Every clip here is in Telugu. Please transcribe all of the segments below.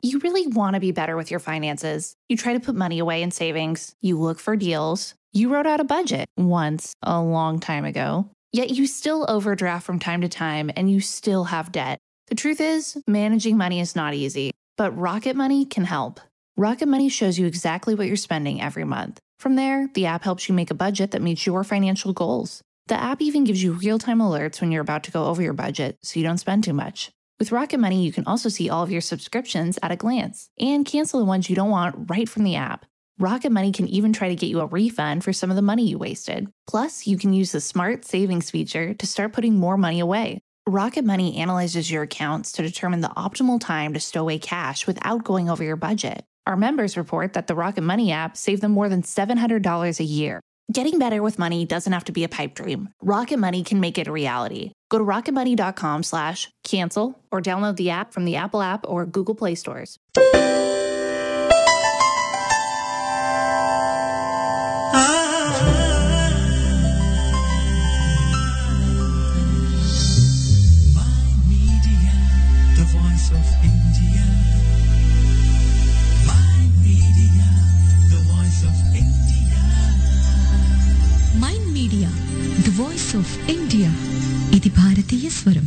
You really want to be better with your finances. You try to put money away in savings, you look for deals. You wrote out a budget once a long time ago, yet you still overdraft from time to time and you still have debt. The truth is, managing money is not easy, but Rocket Money can help. Rocket Money shows you exactly what you're spending every month. From there, the app helps you make a budget that meets your financial goals. The app even gives you real time alerts when you're about to go over your budget so you don't spend too much. With Rocket Money, you can also see all of your subscriptions at a glance and cancel the ones you don't want right from the app. Rocket Money can even try to get you a refund for some of the money you wasted. Plus, you can use the smart savings feature to start putting more money away. Rocket Money analyzes your accounts to determine the optimal time to stow away cash without going over your budget. Our members report that the Rocket Money app saved them more than $700 a year. Getting better with money doesn't have to be a pipe dream. Rocket Money can make it a reality. Go to rocketmoney.com slash cancel or download the app from the Apple app or Google Play stores. Media, the voice of India. My media, the voice of India. Mind media the voice of India ఇది భారతీయ స్వరం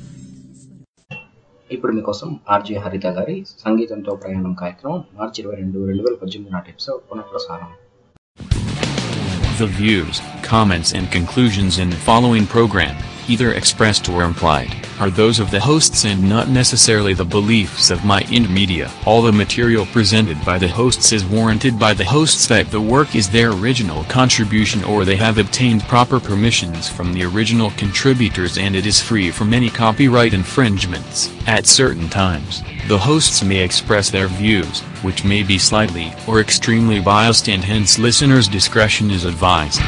ఇప్పుడు మీకోసం ఆర్జే హరిత గారి సంగీతంతో ప్రయాణం కార్యక్రమం మార్చి ఇరవై రెండు రెండు వేల పద్దెనిమిది నాటి ఎపిసోడ్ పునఃప్రసారం The views, comments, and conclusions in the following program, either expressed or implied, are those of the hosts and not necessarily the beliefs of My Ind Media. All the material presented by the hosts is warranted by the hosts that the work is their original contribution or they have obtained proper permissions from the original contributors and it is free from any copyright infringements. At certain times, the hosts may express their views, which may be slightly or extremely biased and hence listeners' discretion is advised.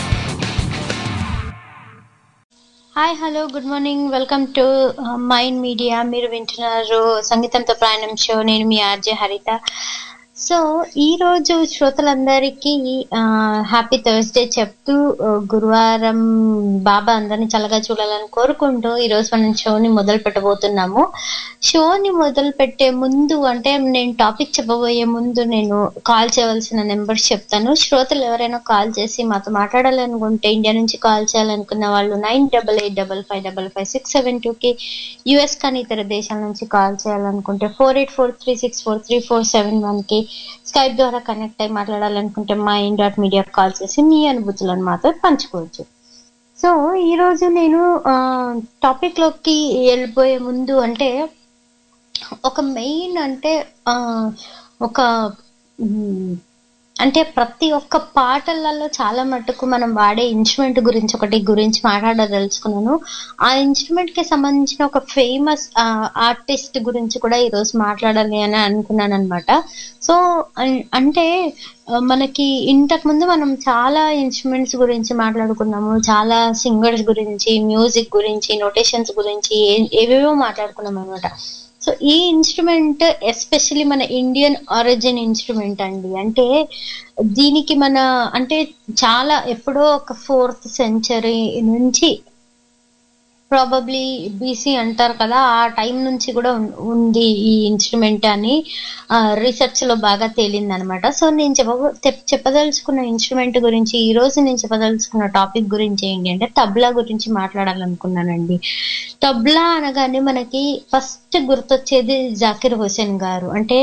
Hi hello good morning welcome to mind media మీరు వింటున్నారు సంగీతంతో ప్రయాణం షో నేను మీ ఆర్జే హరిత సో ఈ రోజు శ్రోతలందరికీ హ్యాపీ థర్స్డే చెప్తూ ఆ, గురువారం బాబా అందరిని చల్లగా చూడాలని కోరుకుంటూ ఈ రోజు మనం షోని మొదలు పెట్టబోతున్నాము షోని మొదలు పెట్టే ముందు అంటే నేను టాపిక్ చెప్పబోయే ముందు నేను కాల్ చేయవలసిన నెంబర్స్ చెప్తాను శ్రోతలు ఎవరైనా కాల్ చేసి మాతో మాట్లాడాలనుకుంటే ఇండియా నుంచి కాల్ చేయాలనుకున్న వాళ్ళు nine double eight double five double five six seven టూకి యుఎస్ కానీ ఇతర దేశాల నుంచి కాల్ చేయాలనుకుంటే four eight four three six four three four seven వన్కి స్కైప్ ద్వారా కనెక్ట్ అయి మాట్లాడాలనుకుంటే మా ఇన్ డాట్ మీడియా కాల్ చేసి మీ అనుభూతులను మాతో పంచుకోవచ్చు సో ఈ రోజు నేను టాపిక్ లోకి వెళ్ళిపోయే ముందు అంటే ఒక మెయిన్ అంటే ఆ, ఒక మ్, అంటే ప్రతి ఒక్క పాటలలో చాలా మటుకు మనం వాడే ఇన్స్ట్రుమెంట్ గురించి ఒకటి గురించి మాట్లాడదలుచుకున్నాను ఆ ఇన్స్ట్రుమెంట్ కి సంబంధించిన ఒక ఫేమస్ ఆర్టిస్ట్ గురించి కూడా ఈరోజు మాట్లాడాలి అని అనుకున్నాను అనమాట సో అన్- అంటే ఆ, మనకి ఇంతకు ముందు మనం చాలా ఇన్స్ట్రుమెంట్స్ గురించి మాట్లాడుకున్నాము చాలా సింగర్స్ గురించి మ్యూజిక్ గురించి నోటేషన్స్ గురించి ఏ- ఏవేవో మాట్లాడుకున్నాం అనమాట సో ఈ ఇన్స్ట్రుమెంట్ ఎస్పెషల్లీ మన ఇండియన్ ఆరిజిన్ ఇన్స్ట్రుమెంట్ అండి అంటే దీనికి మన అంటే చాలా ఎప్పుడో ఒక ఫోర్త్ సెంచరీ నుంచి ప్రాబబ్లీ బీసీ అంటారు కదా ఆ టైం నుంచి కూడా ఉన్- ఉంది ఈ ఇన్స్ట్రుమెంట్ అని రీసెర్చ్ లో బాగా తేలింది అనమాట సో నేను చెప్ప తెప్- చెప్పదలుచుకున్న ఇన్స్ట్రుమెంట్ గురించి ఈ రోజు నేను చెప్పదలుచుకున్న టాపిక్ గురించి ఏంటి అంటే తబ్లా గురించి మాట్లాడాలనుకున్నానండి తబ్లా అనగానే మనకి ఫస్ట్ గుర్తొచ్చేది జాకిర్ హుసేన్ గారు అంటే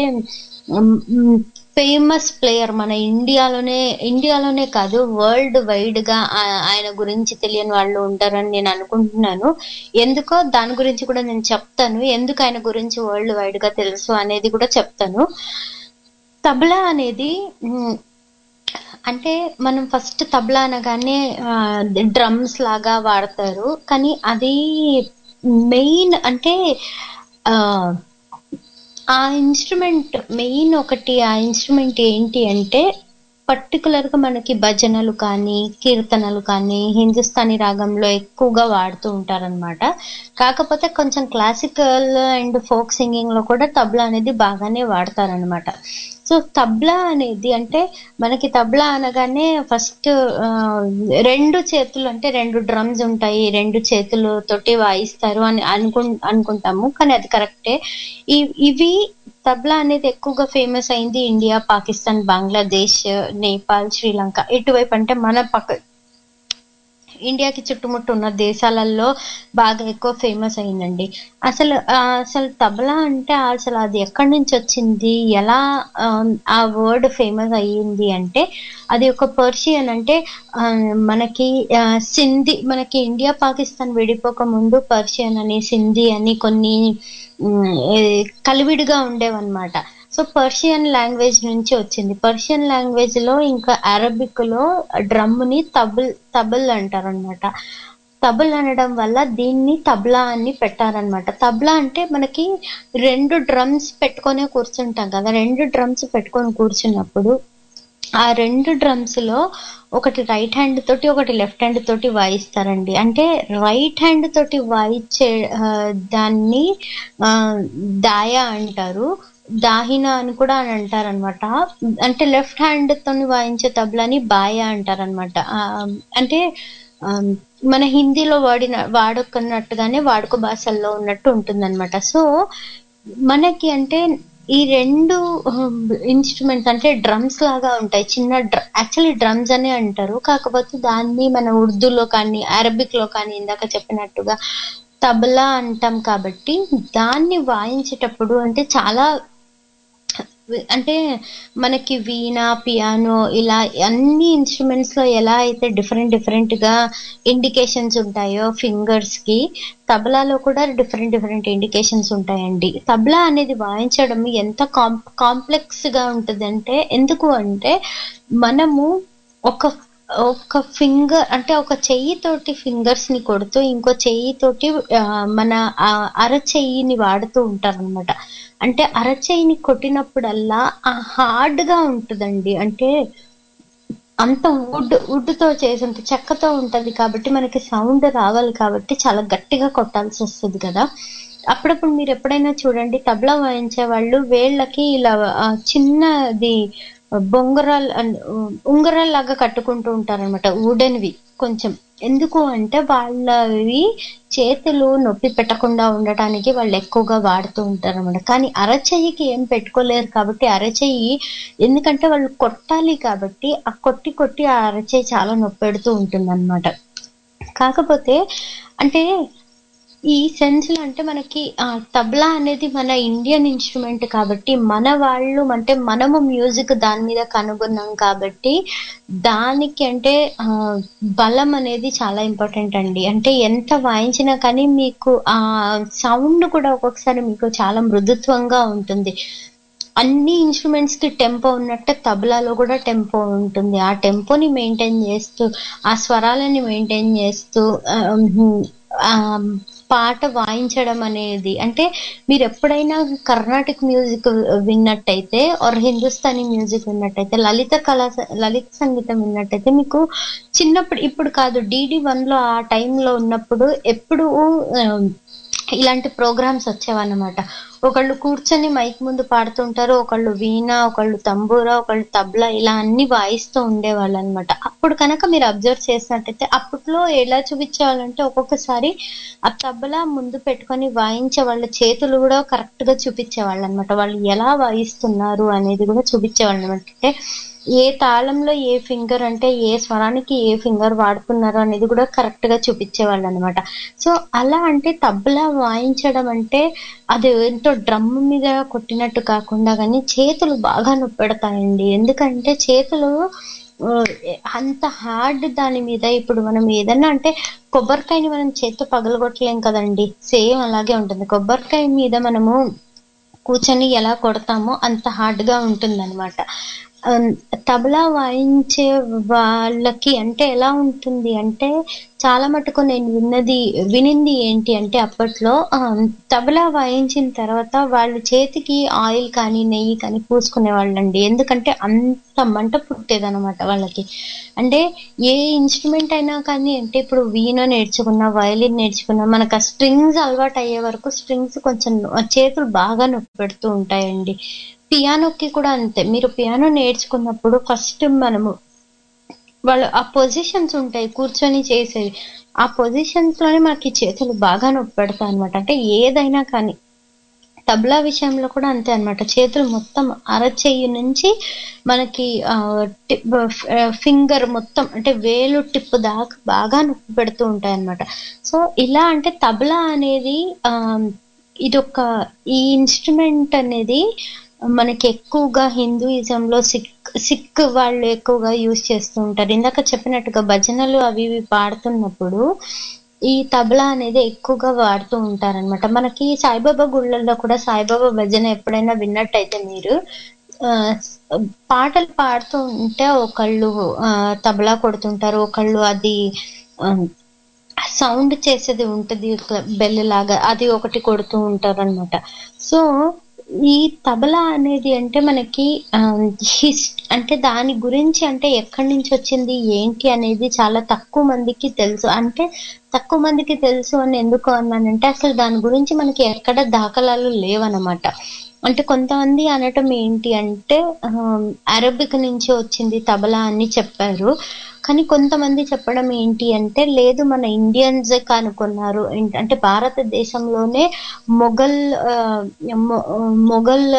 ఫేమస్ ప్లేయర్ మన ఇండియాలోనే ఇండియాలోనే కాదు వరల్డ్ వైడ్ గా ఆ- ఆయన గురించి తెలియని వాళ్ళు ఉంటారని నేను అనుకుంటున్నాను ఎందుకో దాని గురించి కూడా నేను చెప్తాను ఎందుకు ఆయన గురించి వరల్డ్ వైడ్ గా తెలుసు అనేది కూడా చెప్తాను తబలా అనేది మ్, అంటే మనం ఫస్ట్ తబలా అనగానే డ్రమ్స్ లాగా వాడతారు కానీ అది మెయిన్ అంటే ఆ, ఆ ఇన్స్ట్రుమెంట్ మెయిన్ ఒకటి ఆ ఇన్స్ట్రుమెంట్ ఏంటి అంటే పర్టికులర్ గా మనకి భజనలు కానీ కీర్తనలు కానీ హిందుస్థానీ రాగంలో ఎక్కువగా వాడుతూ ఉంటారన్నమాట కాకపోతే కొంచెం క్లాసికల్ అండ్ ఫోక్ సింగింగ్ లో కూడా తబలా అనేది బాగానే వాడతారనమాట సో తబలా అనేది అంటే మనకి తబలా అనగానే ఫస్ట్ రెండు చేతులు అంటే రెండు డ్రమ్స్ ఉంటాయి రెండు చేతులు తోటి వాయిస్తారు అని అనుకు అనుకుంటాము కానీ అది కరెక్టే ఇవి తబలా అనేది ఎక్కువగా ఫేమస్ అయింది ఇండియా పాకిస్తాన్ బంగ్లాదేశ్ నేపాల్ శ్రీలంక ఇటువైపు అంటే మన పక్క ఇండియాకి చుట్టుముట్టు ఉన్న దేశాలలో బాగా ఎక్కువ ఫేమస్ అయిందండి అసలు ఆ, అసలు తబలా అంటే అసలు అది ఎక్కడి నుంచి వచ్చింది ఎలా ఆ, ఆ వర్డ్ ఫేమస్ అయ్యింది అంటే అది ఒక పర్షియన్ అంటే ఆ, మనకి ఆ, సింధీ మనకి ఇండియా పాకిస్తాన్ విడిపోక ముందు పర్షియన్ అని సింధీ అని కొన్ని ఉమ్, ఏ, కలివిడిగా ఉండేవన్నమాట సో పర్షియన్ లాంగ్వేజ్ నుంచి వచ్చింది పర్షియన్ లాంగ్వేజ్ లో ఇంకా అరబిక్ లో డ్రమ్ ని తబుల్ తబుల్ అంటారు అనమాట తబుల్ అనడం వల్ల దీన్ని తబ్లా అని పెట్టారనమాట తబ్లా అంటే మనకి రెండు డ్రమ్స్ పెట్టుకొని కూర్చుంటాం కదా రెండు డ్రమ్స్ పెట్టుకొని కూర్చున్నప్పుడు ఆ రెండు డ్రమ్స్ లో ఒకటి రైట్ హ్యాండ్ తోటి ఒకటి లెఫ్ట్ హ్యాండ్ తోటి వాయిస్తారండి అంటే రైట్ హ్యాండ్ తోటి వాయించే ఆ, దాన్ని ఆ, దాయా అంటారు దాహిన అని కూడా అని అంటారు అనమాట అంటే లెఫ్ట్ హ్యాండ్ తోని వాయించే తబలాని బాయా అంటారు అనమాట అంటే ఆ, మన హిందీలో వాడిన వాడుకున్నట్టుగానే వాడుక భాషల్లో ఉన్నట్టు ఉంటుందన్నమాట సో మనకి అంటే ఈ రెండు ఇన్స్ట్రుమెంట్స్ అంటే డ్రమ్స్ లాగా ఉంటాయి చిన్న యాక్చువల్లీ డ్రమ్స్ అనే అంటారు కాకపోతే దాన్ని మన ఉర్దూలో కానీ అరబిక్ లో కానీ ఇందాక చెప్పినట్టుగా తబలా అంటాం కాబట్టి దాన్ని వాయించేటప్పుడు అంటే చాలా అంటే మనకి వీణ పియానో ఇలా అన్ని ఇన్స్ట్రుమెంట్స్ లో ఎలా అయితే డిఫరెంట్ డిఫరెంట్ గా ఇండికేషన్స్ ఉంటాయో ఫింగర్స్ కి తబలాలో కూడా డిఫరెంట్ డిఫరెంట్ ఇండికేషన్స్ ఉంటాయండి తబలా అనేది వాయించడం ఎంత కాంప్లెక్స్ గా ఉంటుందంటే ఎందుకు అంటే మనము ఒక ఒక ఫింగర్ అంటే ఒక చెయ్యి తోటి ఫింగర్స్ ని కొడుతూ ఇంకో చెయ్యి తోటి ఆ, మన ఆ అరచెయ్యిని వాడుతూ ఉంటారు అనమాట అంటే అరచెయ్యిని కొట్టినప్పుడల్లా ఆ హార్డ్ గా ఉంటుందండి అంటే అంత వుడ్ వుడ్ తో చేసి చెక్కతో ఉంటది కాబట్టి మనకి సౌండ్ రావాలి కాబట్టి చాలా గట్టిగా కొట్టాల్సి వస్తుంది కదా అప్పుడప్పుడు మీరు ఎప్పుడైనా చూడండి తబలా వాయించే వాళ్ళు వేళ్ళకి ఇలా ఆ, చిన్నది బొంగరాలు అన్- ఉంగరాలు లాగా కట్టుకుంటూ ఉంటారన్నమాట వుడెన్వి కొంచెం ఎందుకు అంటే వాళ్ళవి చేతులు నొప్పి పెట్టకుండా ఉండటానికి వాళ్ళు ఎక్కువగా వాడుతూ ఉంటారు అనమాట కానీ అరచెయ్యికి ఏం పెట్టుకోలేరు కాబట్టి అరచెయ్యి ఎందుకంటే వాళ్ళు కొట్టాలి కాబట్టి ఆ కొట్టి కొట్టి ఆ అరచెయ్యి చాలా నొప్పి పెడుతూ ఉంటుంది కాకపోతే అంటే ఈ సెన్స్ లో అంటే మనకి ఆ తబలా అనేది మన ఇండియన్ ఇన్స్ట్రుమెంట్ కాబట్టి మన వాళ్ళు అంటే మనము మ్యూజిక్ దాని మీద కనుగొన్నాం కాబట్టి దానికి అంటే ఆ, బలం అనేది చాలా ఇంపార్టెంట్ అండి అంటే ఎంత వాయించినా కానీ మీకు ఆ సౌండ్ కూడా ఒక్కొక్కసారి మీకు చాలా మృదుత్వంగా ఉంటుంది అన్ని ఇన్స్ట్రుమెంట్స్ కి టెంపో ఉన్నట్టే తబలాలో కూడా టెంపో ఉంటుంది ఆ టెంపోని మెయింటైన్ చేస్తూ ఆ స్వరాలని మెయింటైన్ చేస్తూ ఆ, ఉమ్, ఆ, పాట వాయించడం అనేది అంటే మీరు ఎప్పుడైనా కర్ణాటిక్ మ్యూజిక్ విన్నట్టయితే ఆర్ హిందుస్థానీ మ్యూజిక్ విన్నట్టయితే లలిత కళా లలిత సంగీతం విన్నట్టయితే మీకు చిన్నప్పుడు ఇప్పుడు కాదు డిడి వన్ లో ఆ టైంలో ఉన్నప్పుడు ఎప్పుడు ఆ, ఇలాంటి ప్రోగ్రామ్స్ వచ్చేవన్నమాట ఒకళ్ళు కూర్చొని మైక్ ముందు పాడుతుంటారు ఒకళ్ళు వీణ ఒకళ్ళు తంబూరా ఒకళ్ళు తబలా ఇలా అన్ని వాయిస్తూ ఉండేవాళ్ళు అనమాట అప్పుడు కనుక మీరు అబ్జర్వ్ చేసినట్టయితే అప్పట్లో ఎలా చూపించేవాళ్ళంటే ఒక్కొక్కసారి ఆ తబలా ముందు పెట్టుకొని వాయించే వాళ్ళ చేతులు కూడా కరెక్ట్ గా చూపించేవాళ్ళు అనమాట వాళ్ళు ఎలా వాయిస్తున్నారు అనేది కూడా చూపించేవాళ్ళు అనమాట అంటే ఏ తాళంలో ఏ ఫింగర్ అంటే ఏ స్వరానికి ఏ ఫింగర్ వాడుతున్నారు అనేది కూడా కరెక్ట్ గా చూపించేవాళ్ళు అనమాట సో అలా అంటే తబలా వాయించడం అంటే అది ఎంతో డ్రమ్ మీద కొట్టినట్టు కాకుండా కానీ చేతులు బాగా నొప్పెడతాయండి ఎందుకంటే చేతులు ఆ, అంత హార్డ్ దాని మీద ఇప్పుడు మనం ఏదన్నా అంటే కొబ్బరికాయని మనం చేత్తో పగలగొట్టలేం కదండి సేమ్ అలాగే ఉంటుంది కొబ్బరికాయ మీద మనము కూర్చొని ఎలా కొడతామో అంత హార్డ్ గా ఉంటుంది అనమాట తబలా వాయించే వాళ్ళకి అంటే ఎలా ఉంటుంది అంటే చాలా మటుకు నేను విన్నది వినింది ఏంటి అంటే అప్పట్లో ఆ, తబలా వాయించిన తర్వాత వాళ్ళ చేతికి ఆయిల్ కానీ నెయ్యి కానీ పూసుకునే వాళ్ళండి ఎందుకంటే అంత మంట పుట్టేదన్నమాట వాళ్ళకి అంటే ఏ ఇన్స్ట్రుమెంట్ అయినా కానీ అంటే ఇప్పుడు వీణ నేర్చుకున్నా వయలిన్ నేర్చుకున్నా మనకు ఆ స్ట్రింగ్స్ అలవాటు అయ్యే వరకు స్ట్రింగ్స్ కొంచెం నొ- చేతులు బాగా నొప్పి పెడుతూ ఉంటాయండి పియానోకి కూడా అంతే మీరు పియానో నేర్చుకున్నప్పుడు ఫస్ట్ మనము వాళ్ళు ఆ పొజిషన్స్ ఉంటాయి కూర్చొని చేసేవి ఆ పొజిషన్స్ లోనే మనకి చేతులు బాగా నొప్పి పెడతాయి అనమాట అంటే ఏదైనా కానీ తబలా విషయంలో కూడా అంతే అన్నమాట చేతులు మొత్తం అరచెయ్యి నుంచి మనకి ఫింగర్ మొత్తం అంటే వేలు టిప్ దాకా బాగా నొప్పి పెడుతూ ఉంటాయి అన్నమాట సో ఇలా అంటే తబలా అనేది ఆ, ఇదొక ఈ ఇన్స్ట్రుమెంట్ అనేది మనకి ఎక్కువగా హిందూయిజంలో సిక్ సిక్ వాళ్ళు ఎక్కువగా యూజ్ చేస్తూ ఉంటారు ఇందాక చెప్పినట్టుగా భజనలు అవి ఇవి పాడుతున్నప్పుడు ఈ తబలా అనేది ఎక్కువగా వాడుతూ ఉంటారన్నమాట మనకి సాయిబాబా గుళ్ళల్లో కూడా సాయిబాబా భజన ఎప్పుడైనా విన్నట్టయితే మీరు ఆ, పాటలు పాడుతూ ఉంటే ఒకళ్ళు ఆ, తబలా కొడుతుంటారు ఒకళ్ళు అది సౌండ్ చేసేది ఉంటది బెల్ లాగా అది ఒకటి కొడుతూ ఉంటారు అనమాట సో ఈ తబలా అనేది అంటే మనకి హిస్ అంటే దాని గురించి అంటే ఎక్కడి నుంచి వచ్చింది ఏంటి అనేది చాలా తక్కువ మందికి తెలుసు అంటే తక్కువ మందికి తెలుసు అని ఎందుకు అన్నానంటే అసలు దాని గురించి మనకి ఎక్కడ దాఖలాలు లేవన్నమాట అంటే కొంతమంది అనటం ఏంటి అంటే అరబిక్ నుంచి వచ్చింది తబలా అని చెప్పారు కానీ కొంతమంది చెప్పడం ఏంటి అంటే లేదు మన ఇండియన్స్ కనుక్కున్నారు ఏంట- అంటే భారతదేశంలోనే మొఘల్ ఆ, మొ- మొఘల్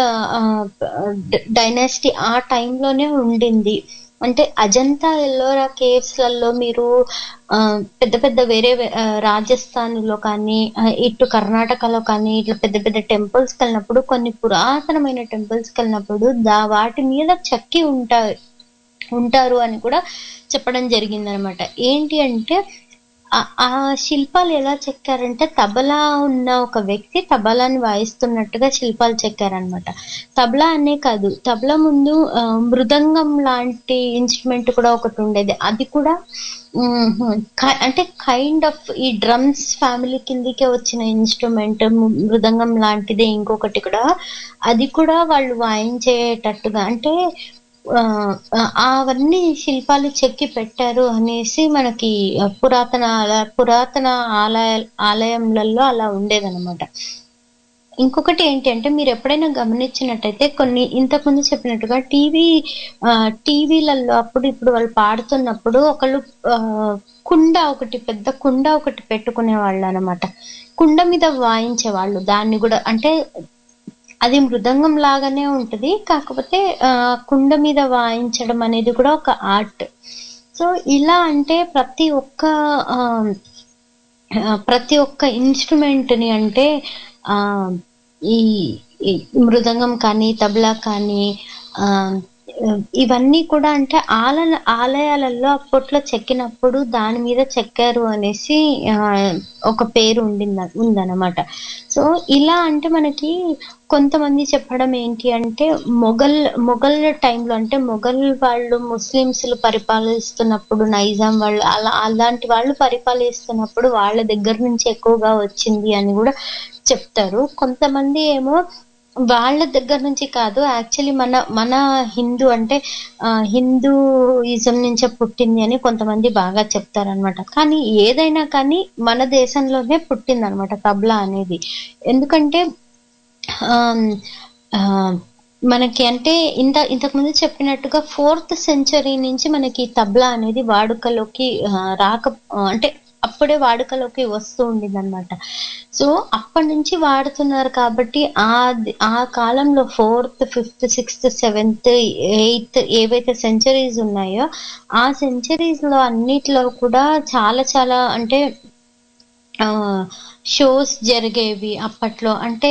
డైనాసిటీ ఆ టైంలోనే ఉండింది అంటే అజంతా ఎల్లోరా కేవ్స్ లలో మీరు ఆ, పెద్ద పెద్ద వేరే ఆ, రాజస్థాన్లో కానీ ఆ, ఇటు కర్ణాటకలో కానీ ఇట్లా పెద్ద పెద్ద టెంపుల్స్ కి వెళ్ళినప్పుడు కొన్ని పురాతనమైన టెంపుల్స్ కి వెళ్ళినప్పుడు దా వాటి మీద చెక్కి ఉంటారు ఉంటారు అని కూడా చెప్పడం జరిగింది అనమాట ఏంటి అంటే ఆ- ఆ శిల్పాలు ఎలా చెక్కారంటే తబలా ఉన్న ఒక వ్యక్తి తబలాని వాయిస్తున్నట్టుగా శిల్పాలు చెక్కారనమాట తబలా అనే కాదు తబలా ముందు ఆ, మృదంగం లాంటి ఇన్స్ట్రుమెంట్ కూడా ఒకటి ఉండేది అది కూడా మ్మ్, క- అంటే కైండ్ ఆఫ్ ఈ డ్రమ్స్ ఫ్యామిలీ కిందికే వచ్చిన ఇన్స్ట్రుమెంట్ మృదంగం లాంటిదే ఇంకొకటి కూడా అది కూడా వాళ్ళు వాయించేటట్టుగా అంటే ఆ, ఆ, అవన్నీ శిల్పాలు చెక్కి పెట్టారు అనేసి మనకి పురాతన ఆల- పురాతన ఆలయ ఆలయంలలో అలా ఉండేదన్నమాట ఇంకొకటి ఏంటి అంటే మీరు ఎప్పుడైనా గమనించినట్టయితే కొన్ని ఇంతకుముందు చెప్పినట్టుగా టీవీ టీవీలలో అప్పుడు ఇప్పుడు వాళ్ళు పాడుతున్నప్పుడు ఒకళ్ళు ఆ, కుండ ఒకటి పెద్ద కుండ ఒకటి పెట్టుకునే వాళ్ళు అనమాట కుండ మీద వాయించే వాళ్ళు దాన్ని కూడా అంటే అది మృదంగం లాగానే ఉంటది కాకపోతే ఆ, కుండ మీద వాయించడం అనేది కూడా ఒక ఆర్ట్ సో ఇలా అంటే ప్రతి ఒక్క ఆ, ఆ, ప్రతి ఒక్క ఇన్స్ట్రుమెంట్ ని అంటే ఆ ఈ ఈ మృదంగం కానీ తబలా కానీ ఆ ఇవన్నీ కూడా అంటే ఆల ఆలయాలలో అప్పట్లో చెక్కినప్పుడు దాని మీద చెక్కారు అనేసి ఆ, ఒక పేరు ఉండింది ఉందన్నమాట సో ఇలా అంటే మనకి కొంతమంది చెప్పడం ఏంటి అంటే మొఘల్ మొఘల్ టైంలో అంటే మొఘల్ వాళ్ళు ముస్లిమ్స్ పరిపాలిస్తున్నప్పుడు నైజాం వాళ్ళు అలా అలాంటి వాళ్ళు పరిపాలిస్తున్నప్పుడు వాళ్ళ దగ్గర నుంచి ఎక్కువగా వచ్చింది అని కూడా చెప్తారు కొంతమంది ఏమో వాళ్ళ దగ్గర నుంచి కాదు యాక్చువల్లీ మన మన హిందూ అంటే ఆ, హిందూయిజం నుంచే పుట్టింది అని కొంతమంది బాగా చెప్తారనమాట కానీ ఏదైనా కానీ మన దేశంలోనే పుట్టింది అనమాట తబ్లా అనేది ఎందుకంటే ఆమ్, ఆ, మనకి అంటే ఇంత ఇంతకుముందు చెప్పినట్టుగా ఫోర్త్ సెంచరీ నుంచి మనకి తబ్లా అనేది వాడుకలోకి ఆ, రాక ఆ, అంటే అప్పుడే వాడుకలోకి వస్తూ ఉండింది అనమాట సో అప్పటి నుంచి వాడుతున్నారు కాబట్టి ఆ ఆ కాలంలో fourth fifth sixth seventh eighth ఏవైతే సెంచరీస్ ఉన్నాయో ఆ సెంచరీస్ లో అన్నిట్లో కూడా చాలా చాలా అంటే షోస్ జరిగేవి అప్పట్లో అంటే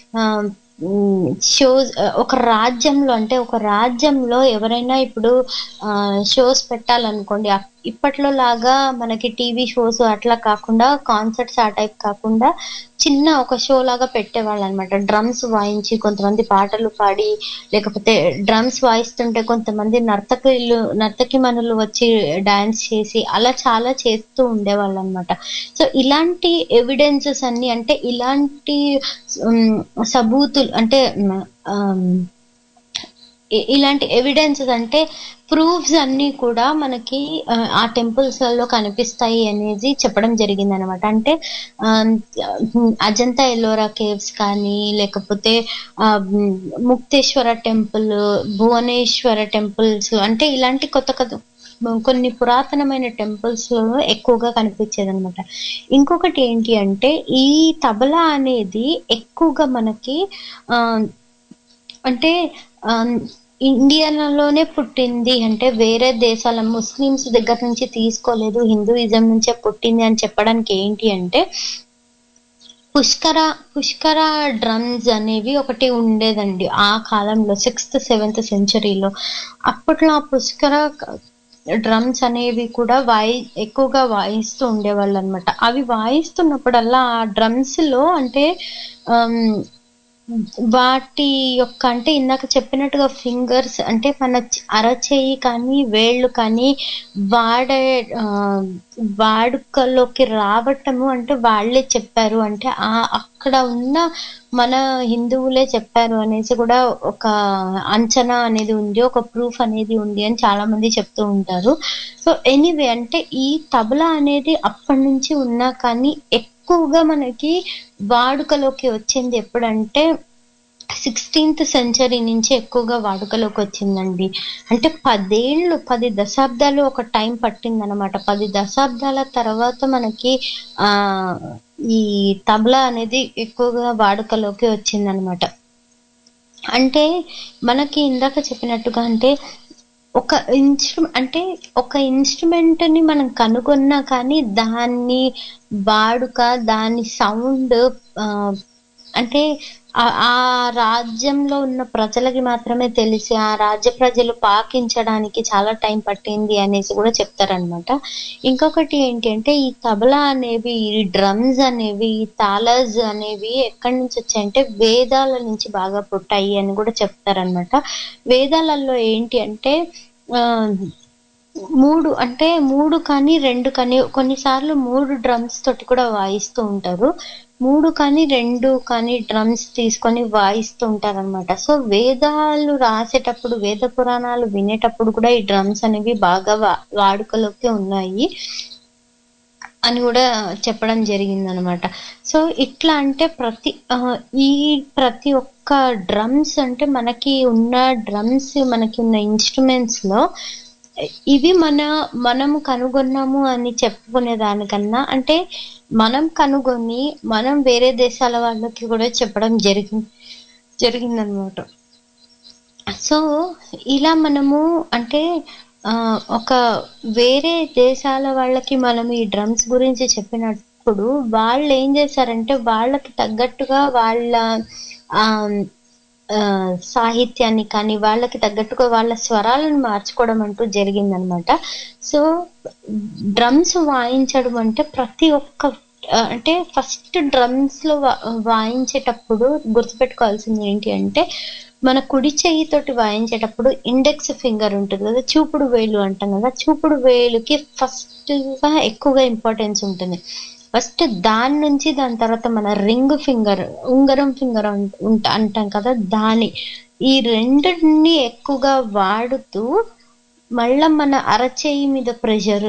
షోస్ ఒక రాజ్యంలో అంటే ఒక రాజ్యంలో ఎవరైనా ఇప్పుడు షోస్ పెట్టాలనుకోండి అప్- ఇప్పట్లో లాగా మనకి టీవీ షోస్ అట్లా కాకుండా కాన్సర్ట్స్ ఆ టైప్ కాకుండా చిన్న ఒక షో లాగా పెట్టేవాళ్ళు అనమాట డ్రమ్స్ వాయించి కొంతమంది పాటలు పాడి లేకపోతే డ్రమ్స్ వాయిస్తుంటే కొంతమంది నర్తకులు నర్తకిమణులు వచ్చి డాన్స్ చేసి అలా చాలా చేస్తూ ఉండేవాళ్ళు అనమాట సో ఇలాంటి ఎవిడెన్సెస్ అన్ని అంటే ఇలాంటి ఉమ్, సబూతులు అంటే ఉమ్, ఆమ్, ఇ- ఇలాంటి ఎవిడెన్సెస్ అంటే ప్రూఫ్స్ అన్ని కూడా మనకి ఆ, ఆ టెంపుల్స్ లలో కనిపిస్తాయి అనేది చెప్పడం జరిగింది అనమాట అంటే ఆమ్, అజంతా ఎల్లోరా కేవ్స్ కానీ లేకపోతే ఆ, మ్, ముక్తేశ్వర టెంపుల్ భువనేశ్వర టెంపుల్స్ అంటే ఇలాంటి కొత్త కొత్త కొన్ని పురాతనమైన టెంపుల్స్ లో ఎక్కువగా కనిపించేది అనమాట ఇంకొకటి ఏంటి అంటే ఈ తబలా అనేది ఎక్కువగా మనకి ఆ అంటే ఆ, ఇండియాలోనే పుట్టింది అంటే వేరే దేశాల ముస్లిమ్స్ దగ్గర నుంచి తీసుకోలేదు హిందూయిజం నుంచే పుట్టింది అని చెప్పడానికి ఏంటి అంటే పుష్కర పుష్కర డ్రమ్స్ అనేవి ఒకటి ఉండేదండి ఆ కాలంలో సిక్స్త్ సెవెంత్ సెంచరీలో అప్పట్లో ఆ పుష్కర డ్రమ్స్ అనేవి కూడా వాయి ఎక్కువగా వాయిస్తూ ఉండేవాళ్ళు అనమాట అవి వాయిస్తున్నప్పుడల్లా ఆ డ్రమ్స్ లో అంటే ఆమ్, వాటి యొక్క అంటే ఇందాక చెప్పినట్టుగా ఫింగర్స్ అంటే మన చ- అరచేయి కానీ వేళ్ళు కానీ వాడే ఆ, వాడుకలోకి రావటము అంటే వాళ్ళే చెప్పారు అంటే ఆ అక్కడ ఉన్న మన హిందువులే చెప్పారు అనేసి కూడా ఒక అంచనా అనేది ఉంది ఒక ప్రూఫ్ అనేది ఉంది అని చాలా మంది చెప్తూ ఉంటారు సో ఎనీవే అంటే ఈ తబలా అనేది అప్పటి నుంచి ఉన్నా కానీ ఎక్కువగా మనకి వాడుకలోకి వచ్చింది ఎప్పుడంటే సిక్స్టీన్త్ సెంచరీ నుంచి ఎక్కువగా వాడుకలోకి వచ్చిందండి అంటే పదేళ్ళు పది దశాబ్దాలు ఒక టైం పట్టిందనమాట పది దశాబ్దాల తర్వాత మనకి ఆ ఈ తబలా అనేది ఎక్కువగా వాడుకలోకి వచ్చిందనమాట అంటే మనకి ఇందాక చెప్పినట్టుగా అంటే ఒక ఇన్స్ట్రు అంటే ఒక ఇన్స్ట్రుమెంట్ ని మనం కనుగొన్నా కానీ దాన్ని వాడుక దాని సౌండ్ అంటే ఆ- ఆ రాజ్యంలో ఉన్న ప్రజలకి మాత్రమే తెలిసి ఆ రాజ్య ప్రజలు పాకించడానికి చాలా టైం పట్టింది అనేసి కూడా చెప్తారనమాట ఇంకొకటి ఏంటి అంటే ఈ తబలా అనేవి ఈ డ్రమ్స్ అనేవి ఈ తాళాజ్ అనేవి ఎక్కడి నుంచి వచ్చాయంటే వేదాల నుంచి బాగా పుట్టాయి అని కూడా చెప్తారనమాట వేదాలలో ఏంటి అంటే ఆ మూడు అంటే మూడు కానీ రెండు కానీ కొన్నిసార్లు మూడు డ్రమ్స్ తోటి కూడా వాయిస్తూ ఉంటారు మూడు కానీ రెండు కానీ డ్రమ్స్ తీసుకొని వాయిస్తూ ఉంటారు అనమాట సో వేదాలు రాసేటప్పుడు వేద పురాణాలు వినేటప్పుడు కూడా ఈ డ్రమ్స్ అనేవి బాగా వా- వాడుకలోకి ఉన్నాయి అని కూడా చెప్పడం జరిగింది అనమాట సో ఇట్లా అంటే ప్రతి ఆ, ఈ ప్రతి ఒక్క డ్రమ్స్ అంటే మనకి ఉన్న డ్రమ్స్ మనకి ఉన్న ఇన్స్ట్రుమెంట్స్ లో ఇవి మన మనం కనుగొన్నాము అని చెప్పుకునే దానికన్నా అంటే మనం కనుగొని మనం వేరే దేశాల వాళ్ళకి కూడా చెప్పడం జరిగింది జరిగిందనమాట సో ఇలా మనము అంటే ఆ, ఒక వేరే దేశాల వాళ్ళకి మనం ఈ డ్రమ్స్ గురించి చెప్పినప్పుడు వాళ్ళు ఏం చేశారంటే వాళ్ళకి తగ్గట్టుగా వాళ్ళ ఆ ఆ, సాహిత్యాన్ని కానీ వాళ్ళకి తగ్గట్టుగా వాళ్ళ స్వరాలను మార్చుకోవడం అంటూ జరిగిందనమాట సో డ్రమ్స్ వాయించడం అంటే ప్రతి ఒక్క ఆ, అంటే ఫస్ట్ డ్రమ్స్ లో వా- వాయించేటప్పుడు గుర్తుపెట్టుకోవాల్సింది ఏంటి అంటే మన కుడి చెయ్యితోటి వాయించేటప్పుడు ఇండెక్స్ ఫింగర్ ఉంటుంది కదా చూపుడు వేలు అంటాం కదా చూపుడు వేలుకి ఫస్ట్ గా ఎక్కువగా ఇంపార్టెన్స్ ఉంటుంది ఫస్ట్ దాని నుంచి దాని తర్వాత మన రింగ్ ఫింగర్ ఉంగరం ఫింగర్ అంటాం కదా దాని ఈ రెండిని ఎక్కువగా వాడుతూ మళ్ళా మన అరచేయి మీద ప్రెషర్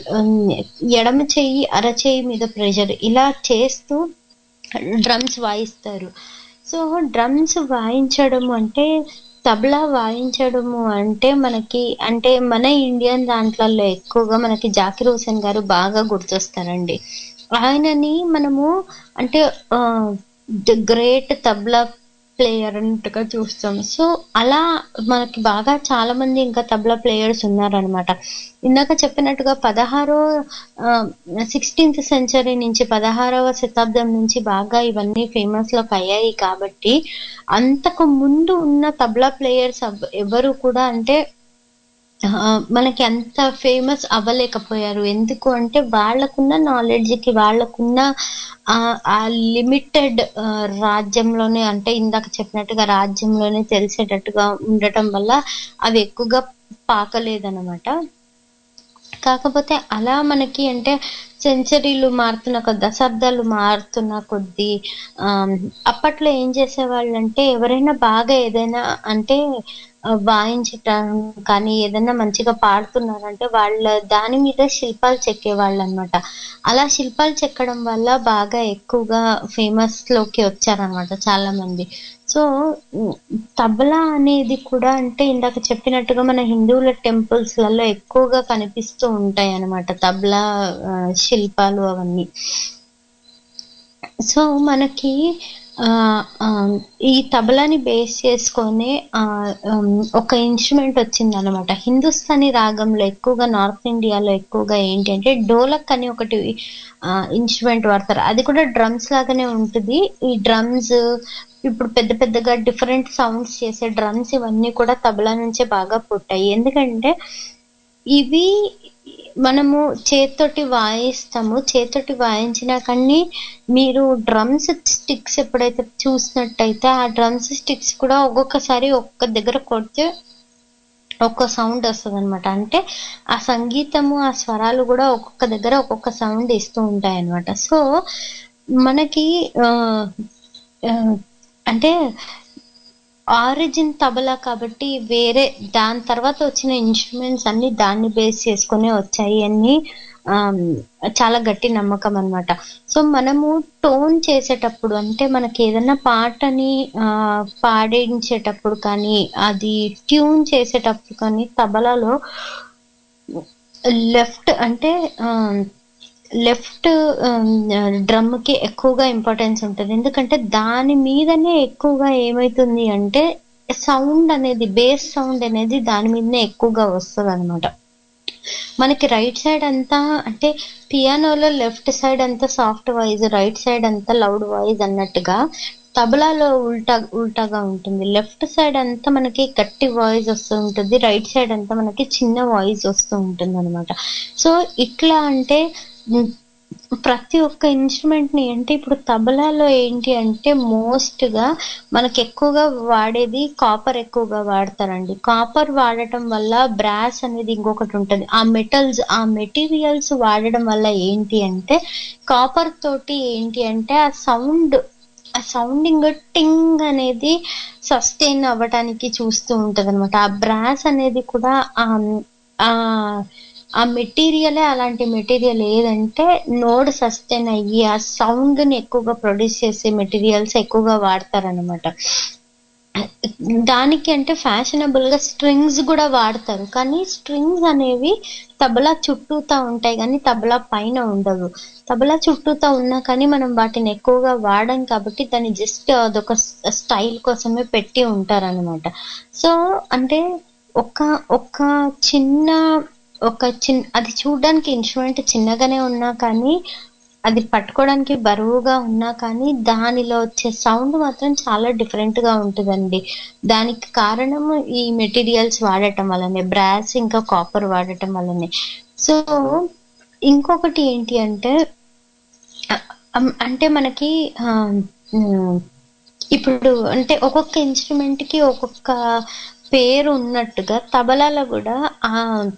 ఎడమ చెయ్యి అరచేయి మీద ప్రెషర్ ఇలా చేస్తూ డ్రమ్స్ వాయిస్తారు సో డ్రమ్స్ వాయించడం అంటే తబలా వాయించడము అంటే మనకి అంటే మన ఇండియన్ దాంట్లలో ఎక్కువగా మనకి జాకిర్ హుసేన్ గారు బాగా గుర్తొస్తారండి ఆయనని మనము అంటే ద గ్రేట్ తబలా ప్లేయర్ అన్నట్టుగా చూస్తాం సో అలా మనకి బాగా చాలా మంది ఇంకా తబలా ప్లేయర్స్ ఉన్నారనమాట ఇందాక చెప్పినట్టుగా పదహారో సిక్స్టీన్త్ సెంచరీ నుంచి పదహారవ శతాబ్దం నుంచి బాగా ఇవన్నీ ఫేమస్ లోకి అయ్యాయి కాబట్టి అంతకు ముందు ఉన్న తబలా ప్లేయర్స్ ఎవరు కూడా అంటే ఆ, మనకి అంత ఫేమస్ అవ్వలేకపోయారు ఎందుకు అంటే వాళ్ళకున్న నాలెడ్జ్ కి వాళ్ళకున్న ఆ, ఆ లిమిటెడ్ రాజ్యంలోనే అంటే ఇందాక చెప్పినట్టుగా రాజ్యంలోనే తెలిసేటట్టుగా ఉండటం వల్ల అవి ఎక్కువగా పాకలేదన్నమాట కాకపోతే అలా మనకి అంటే సెంచరీలు మారుతున్న కొద్ది దశాబ్దాలు మారుతున్న కొద్దీ ఆమ్, అప్పట్లో ఏం చేసేవాళ్ళు అంటే ఎవరైనా బాగా ఏదైనా అంటే ఆ, వాయించటం కానీ ఏదైనా మంచిగా పాడుతున్నారంటే వాళ్ళ దాని మీద శిల్పాలు చెక్కేవాళ్ళు అనమాట అలా శిల్పాలు చెక్కడం వల్ల బాగా ఎక్కువగా ఫేమస్ లోకి వచ్చారనమాట చాలా మంది సో ఉమ్, తబలా అనేది కూడా అంటే ఇందాక చెప్పినట్టుగా మన హిందువుల టెంపుల్స్ లలో ఎక్కువగా కనిపిస్తూ ఉంటాయి అన్నమాట తబలా ఆ, శిల్పాలు అవన్నీ సో మనకి ఆ, ఆ, ఈ తబలాని బేస్ చేసుకొని ఆ, ఉమ్, ఒక ఇన్స్ట్రుమెంట్ వచ్చింది అనమాట హిందుస్థానీ రాగంలో ఎక్కువగా నార్త్ ఇండియాలో ఎక్కువగా ఏంటి అంటే డోలక్ అని ఒకటి ఇన్స్ట్రుమెంట్ వాడతారు అది కూడా డ్రమ్స్ లాగానే ఉంటుంది ఈ డ్రమ్స్ ఇప్పుడు పెద్ద పెద్దగా డిఫరెంట్ సౌండ్స్ చేసే డ్రమ్స్ ఇవన్నీ కూడా తబలా నుంచే బాగా పుట్టాయి ఎందుకంటే ఇవి మనము చేత్తోటి వాయిస్తాము చేత్తోటి వాయించినా కానీ మీరు డ్రమ్స్ స్టిక్స్ ఎప్పుడైతే చూసినట్టయితే ఆ డ్రమ్స్ స్టిక్స్ కూడా ఒక్కొక్కసారి ఒక్క దగ్గర కొడితే ఒక్క సౌండ్ వస్తుంది అనమాట అంటే ఆ సంగీతము ఆ స్వరాలు కూడా ఒక్కొక్క దగ్గర ఒక్కొక్క సౌండ్ ఇస్తూ ఉంటాయి అనమాట సో మనకి ఆ, ఆ, అంటే ఆరిజిన్ తబలా కాబట్టి వేరే దాని తర్వాత వచ్చిన ఇన్స్ట్రుమెంట్స్ అన్ని దాన్ని బేస్ చేసుకునే వచ్చాయి అని ఆమ్, చాలా గట్టి నమ్మకం అన్నమాట సో మనము టోన్ చేసేటప్పుడు అంటే మనకి ఏదైనా పాటని ఆ, పాడించేటప్పుడు కానీ అది ట్యూన్ చేసేటప్పుడు కానీ తబలాలో లెఫ్ట్ అంటే లెఫ్ట్ డ్రమ్ కి ఎక్కువగా ఇంపార్టెన్స్ ఉంటుంది ఎందుకంటే దాని మీదనే ఎక్కువగా ఏమైతుంది అంటే సౌండ్ అనేది బేస్ సౌండ్ అనేది దాని మీదనే ఎక్కువగా వస్తుంది అనమాట మనకి రైట్ సైడ్ అంతా అంటే పియానోలో లెఫ్ట్ సైడ్ అంతా సాఫ్ట్ వాయిస్ రైట్ సైడ్ అంతా లౌడ్ వాయిస్ అన్నట్టుగా తబలాలో ఉల్టా ఉల్టాగా ఉంటుంది లెఫ్ట్ సైడ్ అంతా మనకి గట్టి వాయిస్ వస్తూ ఉంటుంది రైట్ సైడ్ అంతా మనకి చిన్న వాయిస్ వస్తూ ఉంటుంది అనమాట సో ఇట్లా అంటే ఉమ్, ప్రతి ఒక్క ఇన్స్ట్రుమెంట్ ని అంటే ఇప్పుడు తబలాలో ఏంటి అంటే మోస్ట్ గా మనకి ఎక్కువగా వాడేది కాపర్ ఎక్కువగా వాడతారండి కాపర్ వాడటం వల్ల బ్రాస్ అనేది ఇంకొకటి ఉంటుంది ఆ మెటల్స్ ఆ మెటీరియల్స్ వాడడం వల్ల ఏంటి అంటే కాపర్ తోటి ఏంటి అంటే ఆ సౌండ్ ఆ సౌండింగ్ టింగ్ అనేది సస్టైన్ అవ్వటానికి చూస్తూ ఉంటది అనమాట ఆ బ్రాస్ అనేది కూడా ఆ ఆ ఆ మెటీరియలే అలాంటి మెటీరియల్ ఏదంటే నోడ్ సస్టైన్ అయ్యి ఆ సౌండ్ ని ఎక్కువగా ప్రొడ్యూస్ చేసే మెటీరియల్స్ ఎక్కువగా వాడతారనమాట దానికి అంటే ఫ్యాషనబుల్ గా స్ట్రింగ్స్ కూడా వాడతారు కానీ స్ట్రింగ్స్ అనేవి తబలా చుట్టూతా ఉంటాయి కానీ తబలా పైన ఉండవు తబలా చుట్టూతా ఉన్నా కానీ మనం వాటిని ఎక్కువగా వాడం కాబట్టి దాన్ని జస్ట్ అదొక స్టైల్ కోసమే పెట్టి ఉంటారన్నమాట సో అంటే ఒక ఒక చిన్న ఒక చిన్న అది చూడడానికి ఇన్స్ట్రుమెంట్ చిన్నగానే ఉన్నా కానీ అది పట్టుకోవడానికి బరువుగా ఉన్నా కానీ దానిలో వచ్చే సౌండ్ మాత్రం చాలా డిఫరెంట్ గా ఉంటుందండి దానికి కారణం ఈ మెటీరియల్స్ వాడటం వల్లనే బ్రాస్ ఇంకా కాపర్ వాడటం వల్లనే సో ఇంకొకటి ఏంటి అంటే అ- అం- అంటే మనకి ఆ, ఉమ్, ఇప్పుడు అంటే ఒక్కొక్క ఇన్స్ట్రుమెంట్ కి ఒక్కొక్క పేరు ఉన్నట్టుగా తబలాలో కూడా ఆ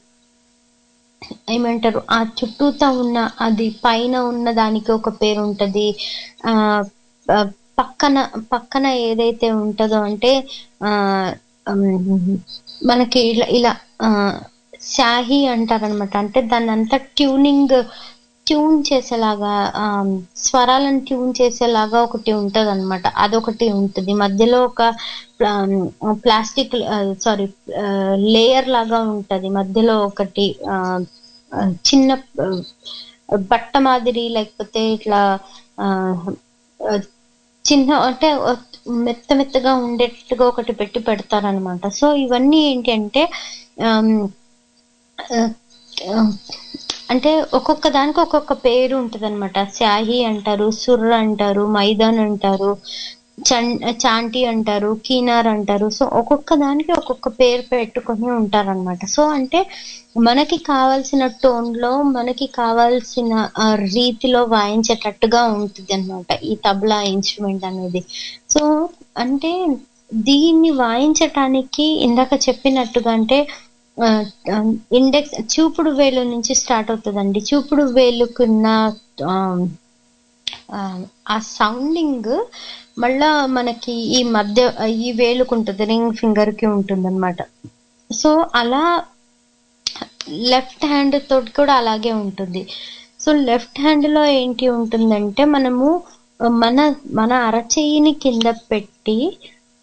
ఏమంటారు ఆ చుట్టూతా ఉన్న అది పైన ఉన్న దానికి ఒక పేరు ఉంటది ఆ ఆ, పక్కన పక్కన ఏదైతే ఉంటదో అంటే ఆ ఉమ్, మనకి ఇలా ఇలా ఆ షాహి అంటారనమాట అంటే దాన్ని అంతా ట్యూనింగ్ ట్యూన్ చేసేలాగా ఆ, స్వరాలను ట్యూన్ చేసేలాగా ఒకటి ఉంటది అనమాట అదొకటి ఉంటుంది మధ్యలో ఒక ప్లాస్టిక్ సారీ లేయర్ లాగా ఉంటది మధ్యలో ఒకటి ఆ, ఆ, చిన్న ఆ, బట్ట మాదిరి లేకపోతే ఇట్లా ఆ, ఆ, చిన్న అంటే మెత్త మెత్తగా ఉండేట్టుగా ఒకటి పెట్టి పెడతారనమాట సో ఇవన్నీ ఏంటి అంటే ఆమ్, ఆ, ఆ, అంటే ఒక్కొక్క దానికి ఒక్కొక్క పేరు ఉంటది అనమాట శాహి అంటారు సుర్ర అంటారు మైదాన్ అంటారు చన్ చాంటి అంటారు కీనార్ అంటారు సో ఒక్కొక్క దానికి ఒక్కొక్క పేరు పెట్టుకొని ఉంటారన్నమాట సో అంటే మనకి కావాల్సిన టోన్ లో మనకి కావాల్సిన ఆ, రీతిలో వాయించేటట్టుగా ఉంటుంది అనమాట ఈ తబలా ఇన్స్ట్రుమెంట్ అనేది సో అంటే దీన్ని వాయించటానికి ఇందాక చెప్పినట్టుగా అంటే ఇండెక్స్ చూపుడు వేలు నుంచి స్టార్ట్ అవుతుందండి చూపుడు వేలుకున్న ఆ, ఆ, ఆ సౌండింగ్ మళ్ళా మనకి ఈ మధ్య ఈ వేలుకు ఉంటుంది రింగ్ ఫింగర్ కి ఉంటుంది అనమాట సో అలా లెఫ్ట్ హ్యాండ్ తోటి కూడా అలాగే ఉంటుంది సో లెఫ్ట్ హ్యాండ్ లో ఏంటి ఉంటుందంటే మనము మన మన అరచేయిని కింద పెట్టి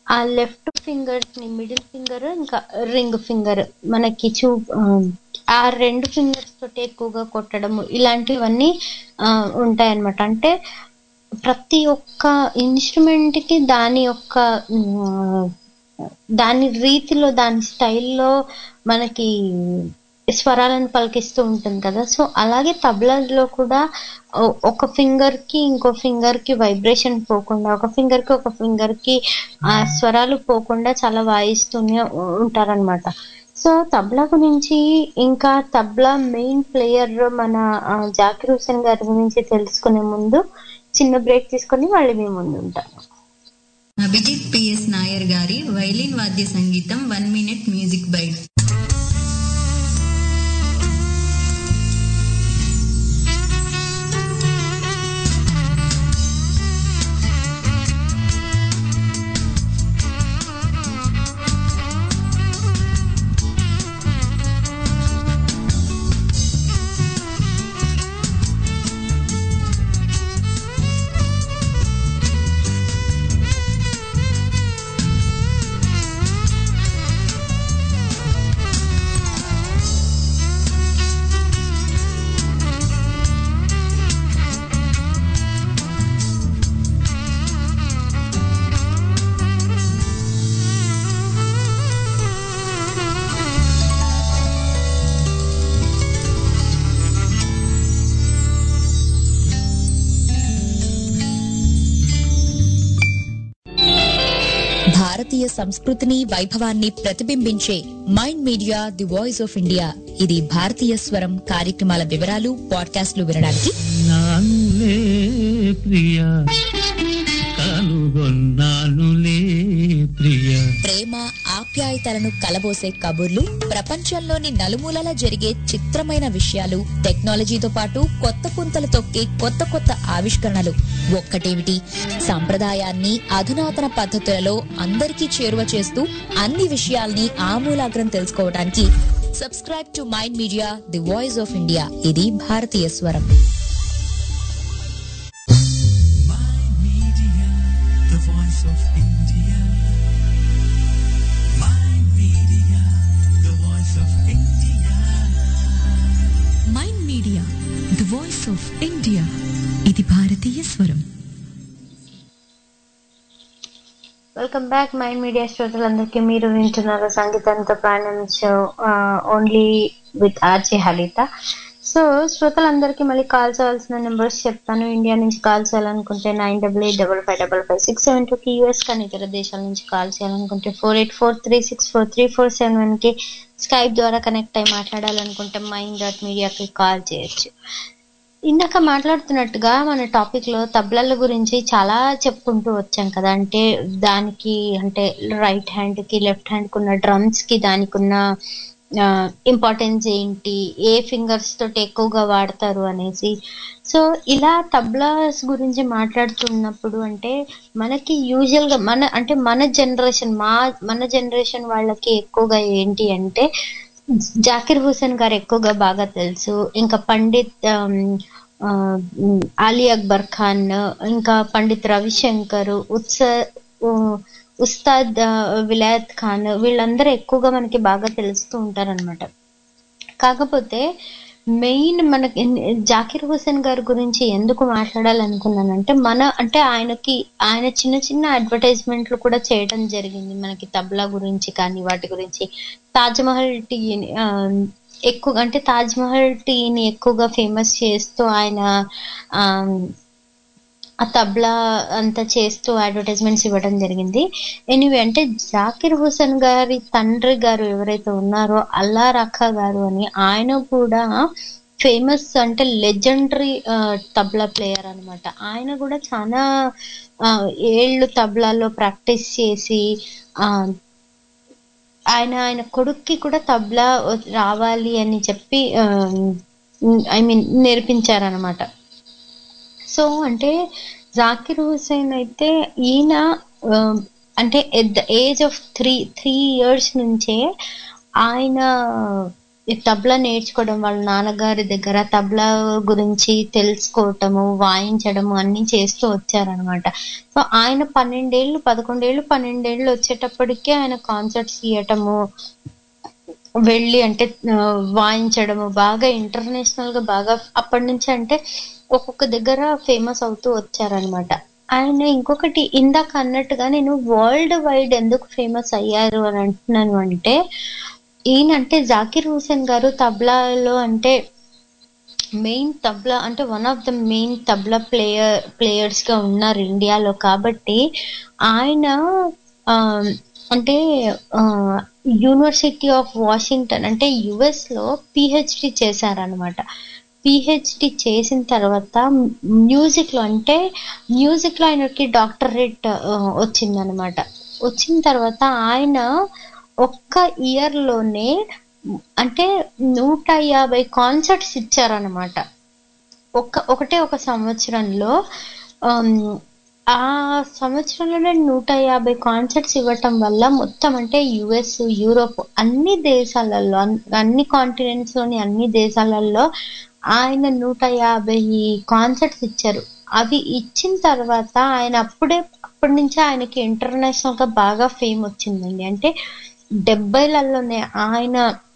ఆ లెఫ్ట్ ఫింగర్స్ ని మిడిల్ ఫింగర్ ఇంకా రింగ్ ఫింగర్ మనకి చూ ఆ, ఆ రెండు ఫింగర్స్ తోటి ఎక్కువగా కొట్టడము ఇలాంటివన్నీ ఆ, ఉంటాయన్నమాట అంటే ప్రతి ఒక్క ఇన్స్ట్రుమెంట్ కి దాని యొక్క ఉమ్, దాని రీతిలో దాని స్టైల్లో మనకి స్వరాలను పలికిస్తూ ఉంటుంది కదా సో అలాగే తబలాలో కూడా ఒ- ఒక ఫింగర్ కి ఇంకో ఫింగర్ కి వైబ్రేషన్ పోకుండా ఒక ఫింగర్ కి ఒక ఫింగర్ కి ఆ స్వరాలు పోకుండా చాలా వాయిస్తూనే ఉ- ఉంటారన్నమాట సో తబలా గురించి ఇంకా తబలా మెయిన్ ప్లేయర్ మన ఆ, జాకిర్ హుసేన్ గారి గురించి తెలుసుకునే ముందు చిన్న బ్రేక్ తీసుకొని మళ్ళీ మేము ముందు ఉంటాము అభిజిత్ పిఎస్ నాయర్ గారి వైలిన్ వాద్య సంగీతం వన్ మినిట్ మ్యూజిక్ బైట్ భారతీయ సంస్కృతిని వైభవాన్ని ప్రతిబింబించే mind media the voice of India ఇది భారతీయ స్వరం కార్యక్రమాల వివరాలు పాడ్కాస్ట్లు వినడానికి నానులే ప్రియ కనుగొన్నానులే ప్రియ ప్రేమ ఆప్యాయతలను కలబోసే కబుర్లు ప్రపంచంలోని నలుమూలల జరిగే చిత్రమైన విషయాలు టెక్నాలజీతో పాటు కొత్త పుంతలు తొక్కే కొత్త కొత్త ఆవిష్కరణలు ఒక్కటేమిటి సంప్రదాయాన్ని అధునాతన పద్ధతులలో అందరికీ చేరువ చేస్తూ అన్ని విషయాల్ని ఆమూలాగ్రం తెలుసుకోవడానికి subscribe to mind media the voice of India ఇది భారతీయ స్వరం Media, the voice of India. My media, the voice of India. Mind media the voice of India ఇది భారతీయ స్వరం వెల్కమ్ బ్యాక్ మైండ్ మీడియా శ్రోతలందరికీ మీరు వింటున్నారు సంగీతంతో ప్రాణం show only with RJ Haritha so శ్రోతలందరికీ మళ్ళీ కాల్ చేయాల్సిన నెంబర్స్ చెప్తాను ఇండియా నుంచి కాల్ చేయాలనుకుంటే nine double eight double five double five six seven టూకి యూఎస్ కానీ ఇతర దేశాల నుంచి కాల్ చేయాలనుకుంటే four eight four three six four three four seven వన్కి స్కైప్ ద్వారా కనెక్ట్ అయి మాట్లాడాలనుకుంటే మైండ్ డాట్ మీడియాకి కాల్ చేయొచ్చు ఇందాక మాట్లాడుతున్నట్టుగా మన టాపిక్ లో తబలల గురించి చాలా చెప్పుకుంటూ వచ్చాం కదా అంటే దానికి అంటే రైట్ హ్యాండ్ కి లెఫ్ట్ హ్యాండ్ కి ఉన్న డ్రమ్స్ కి దానికి ఉన్న ఇంపార్టెన్స్ ఏంటి ఏ ఫింగర్స్ తోటి ఎక్కువగా వాడతారు అనేసి సో ఇలా తబ్లాస్ గురించి మాట్లాడుతున్నప్పుడు అంటే మనకి యూజువల్ గా మన అంటే మన జనరేషన్ మా మన జనరేషన్ వాళ్ళకి ఎక్కువగా ఏంటి అంటే జాకిర్ హుసేన్ గారు ఎక్కువగా బాగా తెలుసు ఇంకా పండిత్ ఆమ్, ఆ, ఉమ్, అలీ అక్బర్ ఖాన్ ఇంకా పండిత్ రవిశంకర్ ఉత్స ఉ- ఉస్తాద్ ఆ, విలాయత్ ఖాన్ వీళ్ళందరూ ఎక్కువగా మనకి బాగా తెలుస్తూ ఉంటారన్నమాట కాకపోతే మెయిన్ మనకి ఎన్- జాకిర్ హుసేన్ గారి గురించి ఎందుకు మాట్లాడాలనుకున్నానంటే మన అంటే ఆయనకి ఆయన చిన్న చిన్న అడ్వర్టైజ్మెంట్లు కూడా చేయడం జరిగింది మనకి తబలా గురించి కానీ వాటి గురించి తాజ్మహల్ టీ ఎక్కువ అంటే తాజ్మహల్ టీని ఎక్కువగా ఫేమస్ చేస్తూ ఆయన ఆ, ఆ తబ్లా అంతా చేస్తూ అడ్వర్టైజ్మెంట్స్ ఇవ్వడం జరిగింది ఎనీవే అంటే జాకిర్ హుసేన్ గారి తండ్రి గారు ఎవరైతే ఉన్నారో అల్లా రఖా గారు అని ఆయన కూడా ఫేమస్ అంటే లెజెండరీ తబ్లా ప్లేయర్ అన్నమాట ఆయన కూడా చాలా ఆ, ఏళ్ళు తబ్లాలో ప్రాక్టీస్ చేసి ఆ ఆయన ఆయన కొడుక్కి కూడా తబ్లా వ- రావాలి అని చెప్పి ఐ మీన్ నేర్పించారనమాట సో అంటే జాకిర్ హుసేన్ అయితే ఈయన ఆ, అంటే at the age of three three years నుంచే ఆయన ఈ తబలా నేర్చుకోవడం వాళ్ళ నాన్నగారి దగ్గర తబలా గురించి తెలుసుకోవటము వాయించడము అన్ని చేస్తూ వచ్చారనమాట సో ఆయన పన్నెండేళ్ళు పదకొండేళ్ళు పన్నెండేళ్ళు వచ్చేటప్పటికే ఆయన కాన్సర్ట్స్ ఇవ్వటము వెళ్ళి అంటే ఆ, వాయించడము బాగా ఇంటర్నేషనల్ గా బాగా అప్పటి నుంచి అంటే ఒక్కొక్క దగ్గర ఫేమస్ అవుతూ వచ్చారనమాట ఆయన ఇంకొకటి ఇందాక అన్నట్టుగా నేను వరల్డ్ వైడ్ ఎందుకు ఫేమస్ అయ్యారు అని అంటున్నాను అంటే ఈయన అంటే జాకిర్ హుసేన్ గారు తబలాలో అంటే మెయిన్ తబలా అంటే one of the main tabla player players గా ఉన్నారు ఇండియాలో కాబట్టి ఆయన ఆ, అంటే యూనివర్సిటీ ఆఫ్ వాషింగ్టన్ అంటే యుఎస్ లో పిహెచ్డి చేశారనమాట పిహెచ్డి చేసిన తర్వాత మ్యూజిక్ లో అంటే మ్యూజిక్ లో ఆయనకి డాక్టరేట్ వచ్చిందనమాట వచ్చిన తర్వాత ఆయన ఒక్క ఇయర్ లోనే అంటే నూట యాభై కాన్సర్ట్స్ ఇచ్చారనమాట ఒక్క ఒకటే ఒక సంవత్సరంలో ఆమ్, ఆ సంవత్సరంలోనే నూట యాభై కాన్సర్ట్స్ ఇవ్వటం వల్ల మొత్తం అంటే యుఎస్ యూరోప్ అన్ని దేశాలలో అన్- అన్ని కాంటినెంట్స్ లోని అన్ని దేశాలలో ఆయన నూట యాభై కాన్సర్ట్స్ ఇచ్చారు అవి ఇచ్చిన తర్వాత ఆయన అప్పుడే అప్పటి నుంచి ఆయనకి ఇంటర్నేషనల్ గా బాగా ఫేమ్ వచ్చిందండి అంటే డెబ్బైలలోనే ఆయన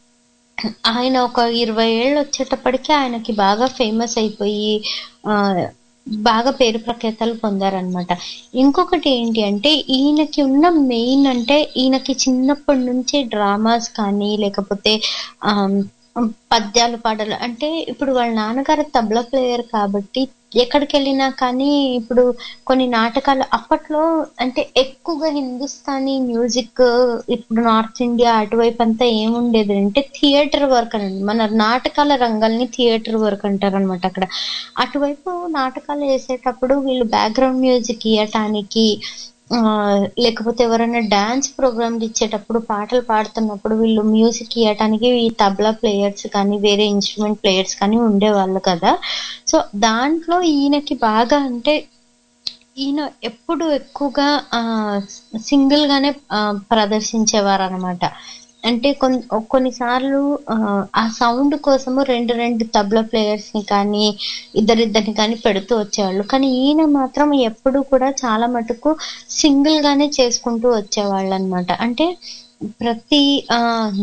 ఆయన ఒక ఇరవై ఏళ్ళు వచ్చేటప్పటికి ఆయనకి బాగా ఫేమస్ అయిపోయి ఆ, బాగా పేరు ప్రఖ్యాతలు పొందారనమాట ఇంకొకటి ఏంటి అంటే ఈయనకి ఉన్న మెయిన్ అంటే ఈయనకి చిన్నప్పటి నుంచి డ్రామాస్ కానీ లేకపోతే ఆమ్, పద్యాలు పాటలు అంటే ఇప్పుడు వాళ్ళ నాన్నగారు తబలా ప్లేయర్ కాబట్టి ఎక్కడికి వెళ్ళినా కానీ ఇప్పుడు కొన్ని నాటకాలు అప్పట్లో అంటే ఎక్కువగా హిందుస్థానీ మ్యూజిక్ ఇప్పుడు నార్త్ ఇండియా అటువైపు అంతా ఏముండేది అంటే థియేటర్ వర్క్ అనండి మన నాటకాల రంగాల్ని థియేటర్ వర్క్ అంటారు అనమాట అక్కడ అటువైపు నాటకాలు వేసేటప్పుడు వీళ్ళు బ్యాక్గ్రౌండ్ మ్యూజిక్ ఇవ్వటానికి ఆ, లేకపోతే ఎవరైనా డాన్స్ ప్రోగ్రామ్లు ఇచ్చేటప్పుడు పాటలు పాడుతున్నప్పుడు వీళ్ళు మ్యూజిక్ ఇవ్వటానికి ఈ తబలా ప్లేయర్స్ కానీ వేరే ఇన్స్ట్రుమెంట్ ప్లేయర్స్ కానీ ఉండేవాళ్ళు కదా సో దాంట్లో ఈయనకి బాగా అంటే ఈయన ఎప్పుడు ఎక్కువగా ఆ సింగిల్ గానే ఆ, ప్రదర్శించేవారు అనమాట అంటే కొన్ని కొన్నిసార్లు ఆ, ఆ సౌండ్ కోసము రెండు రెండు తబలా ప్లేయర్స్ ని కానీ ఇద్దరిద్దరిని కానీ పెడుతూ వచ్చేవాళ్ళు కానీ ఈయన మాత్రం ఎప్పుడు కూడా చాలా మటుకు సింగిల్ గానే చేసుకుంటూ వచ్చేవాళ్ళు అనమాట అంటే ప్రతి ఆ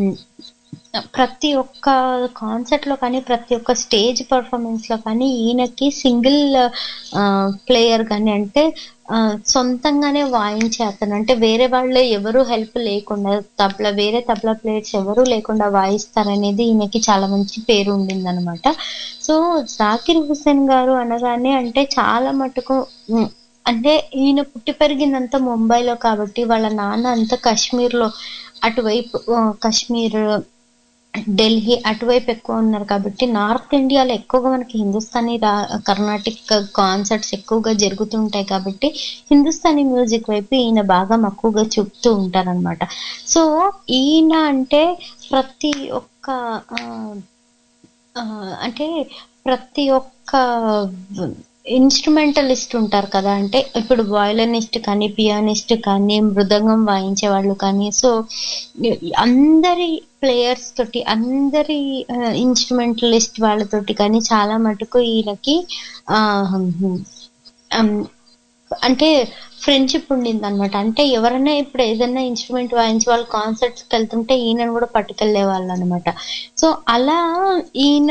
ప్రతి ఒక్క కాన్సర్ట్ లో కానీ ప్రతి ఒక్క స్టేజ్ పర్ఫార్మెన్స్ లో కానీ ఈయనకి సింగిల్ ప్లేయర్ కానీ అంటే ఆ, సొంతంగానే వాయించే అతను అంటే వేరే వాళ్ళు ఎవరు హెల్ప్ లేకుండా తబలా వేరే తబలా ప్లేయర్స్ ఎవరు లేకుండా వాయిస్తారనేది ఈయనకి చాలా మంచి పేరు ఉండింది అనమాట సో జాకిర్ హుసేన్ గారు అనగానే అంటే చాలా మటుకు ఉమ్, అంటే ఈయన పుట్టి పెరిగిందంతా ముంబైలో కాబట్టి వాళ్ళ నాన్న అంతా కాశ్మీర్లో అటువైపు ఆ, కాశ్మీర్ ఢిల్లీ అటువైపు ఎక్కువ ఉన్నారు కాబట్టి నార్త్ ఇండియాలో ఎక్కువగా మనకి హిందుస్థానీ రా కర్ణాటిక్ కాన్సర్ట్స్ ఎక్కువగా జరుగుతుంటాయి కాబట్టి హిందుస్థానీ మ్యూజిక్ వైపు ఈయన బాగా మక్కువగా చూపుతూ ఉంటారనమాట సో ఈయన అంటే ప్రతి ఒక్క ఆ, ఆ, అంటే ప్రతి ఒక్క ఇన్స్ట్రుమెంటలిస్ట్ ఉంటారు కదా అంటే ఇప్పుడు వయలనిస్ట్ కానీ పియానిస్ట్ కానీ మృదంగం వాయించే వాళ్ళు కానీ సో అందరి ప్లేయర్స్ తోటి అందరి ఇన్స్ట్రుమెంటలిస్ట్ వాళ్ళతోటి కానీ చాలా మటుకు ఈయనకి ఆ, ఉమ్, అంటే ఫ్రెండ్షిప్ ఉండింది అనమాట అంటే ఎవరైనా ఇప్పుడు ఏదైనా ఇన్స్ట్రుమెంట్ వాయించి వాళ్ళు కాన్సర్ట్స్కి వెళ్తుంటే ఈయనను కూడా పట్టుకెళ్లే వాళ్ళు అనమాట సో అలా ఈయన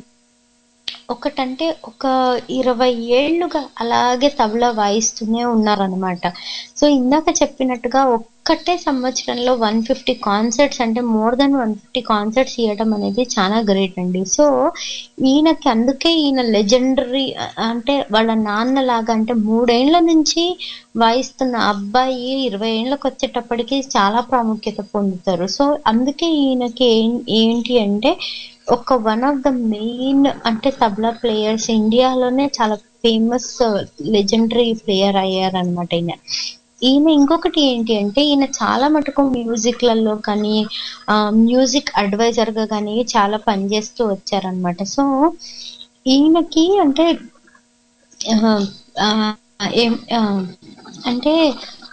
ఒకటంటే ఒక ఇరవై ఏళ్లుగా అలాగే తబలా వాయిస్తూనే ఉన్నారనమాట సో ఇందాక చెప్పినట్టుగా ఒక్కటే సంవత్సరంలో వన్ ఫిఫ్టీ కాన్సర్ట్స్ అంటే more than one fifty concerts ఇవ్వడం అనేది చాలా గ్రేట్ అండి సో ఈయనకి అందుకే ఈయన లెజెండరీ అంటే వాళ్ళ నాన్న లాగా అంటే మూడేళ్ల నుంచి వాయిస్తున్న అబ్బాయి ఇరవై ఏళ్ళకి వచ్చేటప్పటికి చాలా ప్రాముఖ్యత పొందుతారు సో అందుకే ఈయనకి ఏం- ఏంటి అంటే ఒక వన్ ఆఫ్ ద మెయిన్ అంటే తబలా ప్లేయర్స్ ఇండియాలోనే చాలా ఫేమస్ లెజెండరీ ప్లేయర్ అయ్యారనమాట ఈయన ఈయన ఇంకొకటి ఏంటి అంటే ఈయన చాలా మటుకు మ్యూజిక్లలో కానీ మ్యూజిక్ అడ్వైజర్ గా కానీ చాలా పనిచేస్తూ వచ్చారనమాట సో ఈయనకి అంటే ఆ, ఆ, ఏం ఆ, అంటే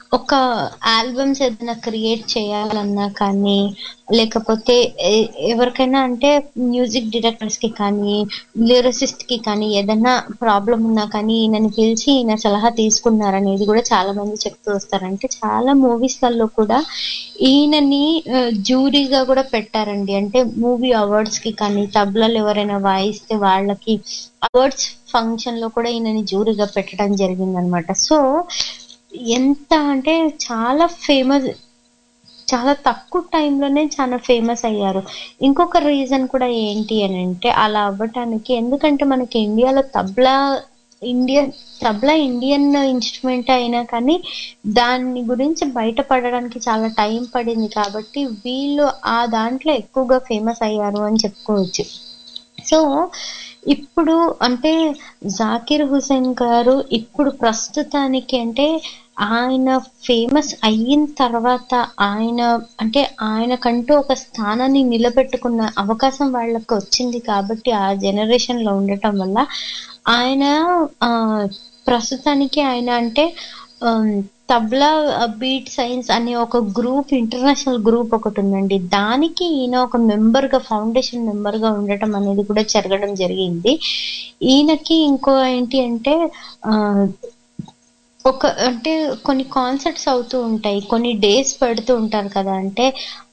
ఒక ఆల్బమ్స్ ఏదైనా క్రియేట్ చేయాలన్నా కానీ లేకపోతే ఎ- ఎవరికైనా అంటే మ్యూజిక్ డైరెక్టర్స్ కి కానీ లిరిసిస్ట్ కి కానీ ఏదైనా ప్రాబ్లం ఉన్నా కానీ ఈయనని పిలిచి ఈయన సలహా తీసుకున్నారనేది కూడా చాలా మంది చెప్తూ వస్తారు అంటే చాలా మూవీస్ లలో కూడా ఈయనని జూరీగా కూడా పెట్టారండి అంటే మూవీ అవార్డ్స్ కి కానీ తబలాలు ఎవరైనా వాయిస్తే వాళ్ళకి అవార్డ్స్ ఫంక్షన్ లో కూడా ఈయనని జూరీగా పెట్టడం జరిగిందనమాట సో ఎంత అంటే చాలా ఫేమస్ చాలా తక్కువ టైంలోనే చాలా ఫేమస్ అయ్యారు ఇంకొక రీజన్ కూడా ఏంటి అని అంటే అలా అవ్వటానికి ఎందుకంటే మనకి ఇండియాలో tabla Indian tabla Indian instrument అయినా కానీ దాని గురించి బయటపడడానికి చాలా టైం పడింది కాబట్టి వీళ్ళు ఆ దాంట్లో ఎక్కువగా ఫేమస్ అయ్యారు అని చెప్పుకోవచ్చు సో ఇప్పుడు అంటే జాకిర్ హుసేన్ గారు ఇప్పుడు ప్రస్తుతానికి అంటే ఆయన ఫేమస్ అయిన తర్వాత ఆయన అంటే ఆయనకంటూ ఒక స్థానాన్ని నిలబెట్టుకున్న అవకాశం వాళ్ళకి వచ్చింది కాబట్టి ఆ జనరేషన్ లో ఉండటం వల్ల ఆయన ఆ ప్రస్తుతానికి ఆయన అంటే ఆమ్, తబ్లా బీట్ సైన్స్ అనే ఒక గ్రూప్ ఇంటర్నేషనల్ గ్రూప్ ఒకటి ఉందండి దానికి ఈయన ఒక మెంబర్ గా ఫౌండేషన్ మెంబర్ గా ఉండటం అనేది కూడా జరగడం జరిగింది ఈయనకి ఇంకో ఏంటి అంటే ఆ ఒక అంటే కొన్ని కాన్సర్ట్స్ అవుతూ ఉంటాయి కొన్ని డేస్ పెడుతూ ఉంటారు కదా అంటే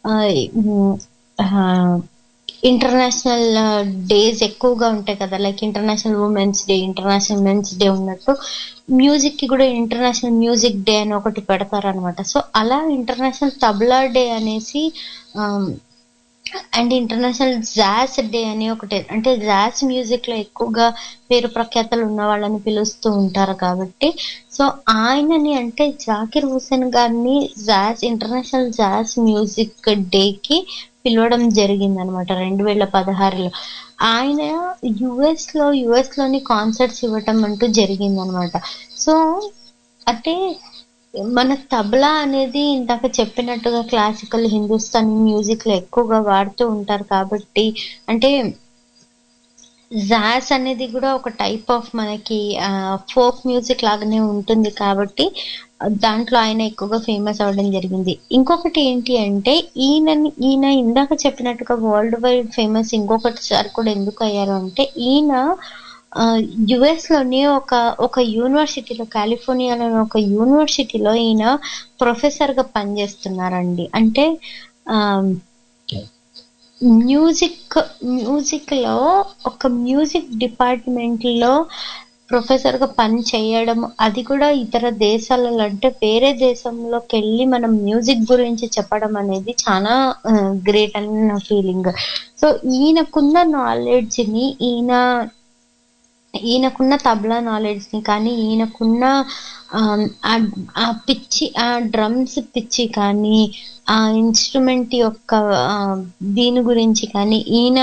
ఇంటర్నేషనల్ డేస్ ఎక్కువగా ఉంటాయి కదా like international women's day international men's day ఉన్నట్టు మ్యూజిక్ కి కూడా ఇంటర్నేషనల్ మ్యూజిక్ డే అని ఒకటి పెడతారు అనమాట సో అలా ఇంటర్నేషనల్ తబలా డే అనేసి అండ్ ఇంటర్నేషనల్ జాస్ డే అని ఒకటి అంటే జాస్ మ్యూజిక్ లో ఎక్కువగా పేరు ప్రఖ్యాతలు ఉన్న వాళ్ళని పిలుస్తూ ఉంటారు కాబట్టి సో ఆయనని అంటే జాకిర్ హుసేన్ గారిని jazz international jazz music day కి పిలవడం జరిగింది అనమాట రెండు వేల పదహారులో ఆయన యుఎస్ లో యుఎస్ లోని కాన్సర్ట్స్ ఇవ్వటం అంటూ జరిగింది అనమాట సో అంటే మన తబలా అనేది ఇందాక చెప్పినట్టుగా క్లాసికల్ హిందుస్థానీ మ్యూజిక్ లో ఎక్కువగా వాడుతూ ఉంటారు కాబట్టి అంటే జాస్ అనేది కూడా ఒక టైప్ ఆఫ్ మనకి ఫోక్ మ్యూజిక్ లాగానే ఉంటుంది కాబట్టి దాంట్లో ఆయన ఎక్కువగా ఫేమస్ అవ్వడం జరిగింది ఇంకొకటి ఏంటి అంటే ఈయన ఈయన ఇందాక చెప్పినట్టుగా వరల్డ్ వైడ్ ఫేమస్ ఇంకొకటి సారి కూడా ఎందుకు అయ్యారు అంటే ఈయన యుఎస్ లోని ఒక ఒక యూనివర్సిటీలో కాలిఫోర్నియాలోని ఒక యూనివర్సిటీలో ఈయన ప్రొఫెసర్ గా పనిచేస్తున్నారండి అంటే మ్యూజిక్ మ్యూజిక్ లో ఒక మ్యూజిక్ డిపార్ట్మెంట్ లో ప్రొఫెసర్ గా పని చేయడం అది కూడా ఇతర దేశాలలో అంటే వేరే దేశంలోకి వెళ్ళి మనం మ్యూజిక్ గురించి చెప్పడం అనేది చాలా గ్రేట్ అని నా ఫీలింగ్ సో ఈయనకున్న నాలెడ్జ్ ని ఈయన ఈయనకున్న తబలా నాలెడ్జ్ ని కానీ ఈయనకున్న ఆ పిచ్చి ఆ డ్రమ్స్ పిచ్చి కానీ ఆ ఇన్స్ట్రుమెంట్ యొక్క దీని గురించి కానీ ఈయన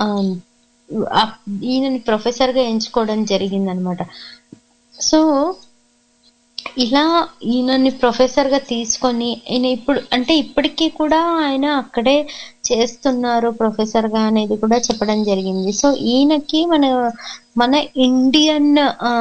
ఈయనని ప్రొఫెసర్ గా ఎంచుకోవడం జరిగింది అనమాట సో ఇలా ఈయనని ప్రొఫెసర్ గా తీసుకొని ఈయన ఇప్పుడు అంటే ఇప్పటికీ కూడా ఆయన అక్కడే చేస్తున్నారు ప్రొఫెసర్ గా అనేది కూడా చెప్పడం జరిగింది సో ఈయనకి మన మన ఇండియన్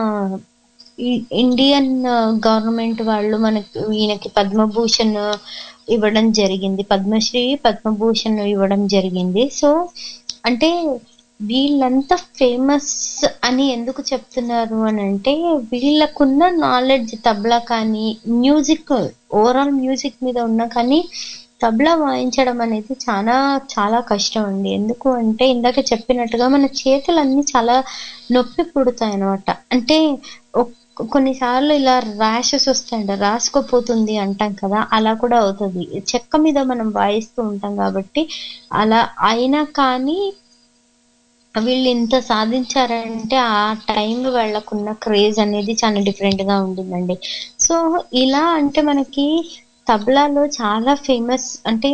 ఇండియన్ గవర్నమెంట్ వాళ్ళు మనకి ఈయనకి పద్మభూషణ్ ఇవ్వడం జరిగింది పద్మశ్రీ పద్మభూషణ్ ఇవ్వడం జరిగింది సో అంటే వీళ్ళంతా ఫేమస్ అని ఎందుకు చెప్తున్నారు అని అంటే వీళ్ళకున్న నాలెడ్జ్ తబలా కానీ మ్యూజిక్ ఓవరాల్ మ్యూజిక్ మీద ఉన్నా కానీ తబలా వాయించడం అనేది చాలా చాలా కష్టం అండి ఎందుకు అంటే ఇందాక చెప్పినట్టుగా మన చేతులన్నీ చాలా నొప్పి పుడతాయి అనమాట అంటే కొన్నిసార్లు ఇలా ర్యాషెస్ వస్తాయండి రాసుకోపోతుంది అంటాం కదా అలా కూడా అవుతుంది చెక్క మీద మనం వాయిస్తూ ఉంటాం కాబట్టి అలా అయినా కానీ వీళ్ళు ఇంత సాధించారంటే ఆ టైం వాళ్ళకున్న క్రేజ్ అనేది చాలా డిఫరెంట్ గా ఉంటుందండి సో ఇలా అంటే మనకి తబలాలో చాలా ఫేమస్ అంటే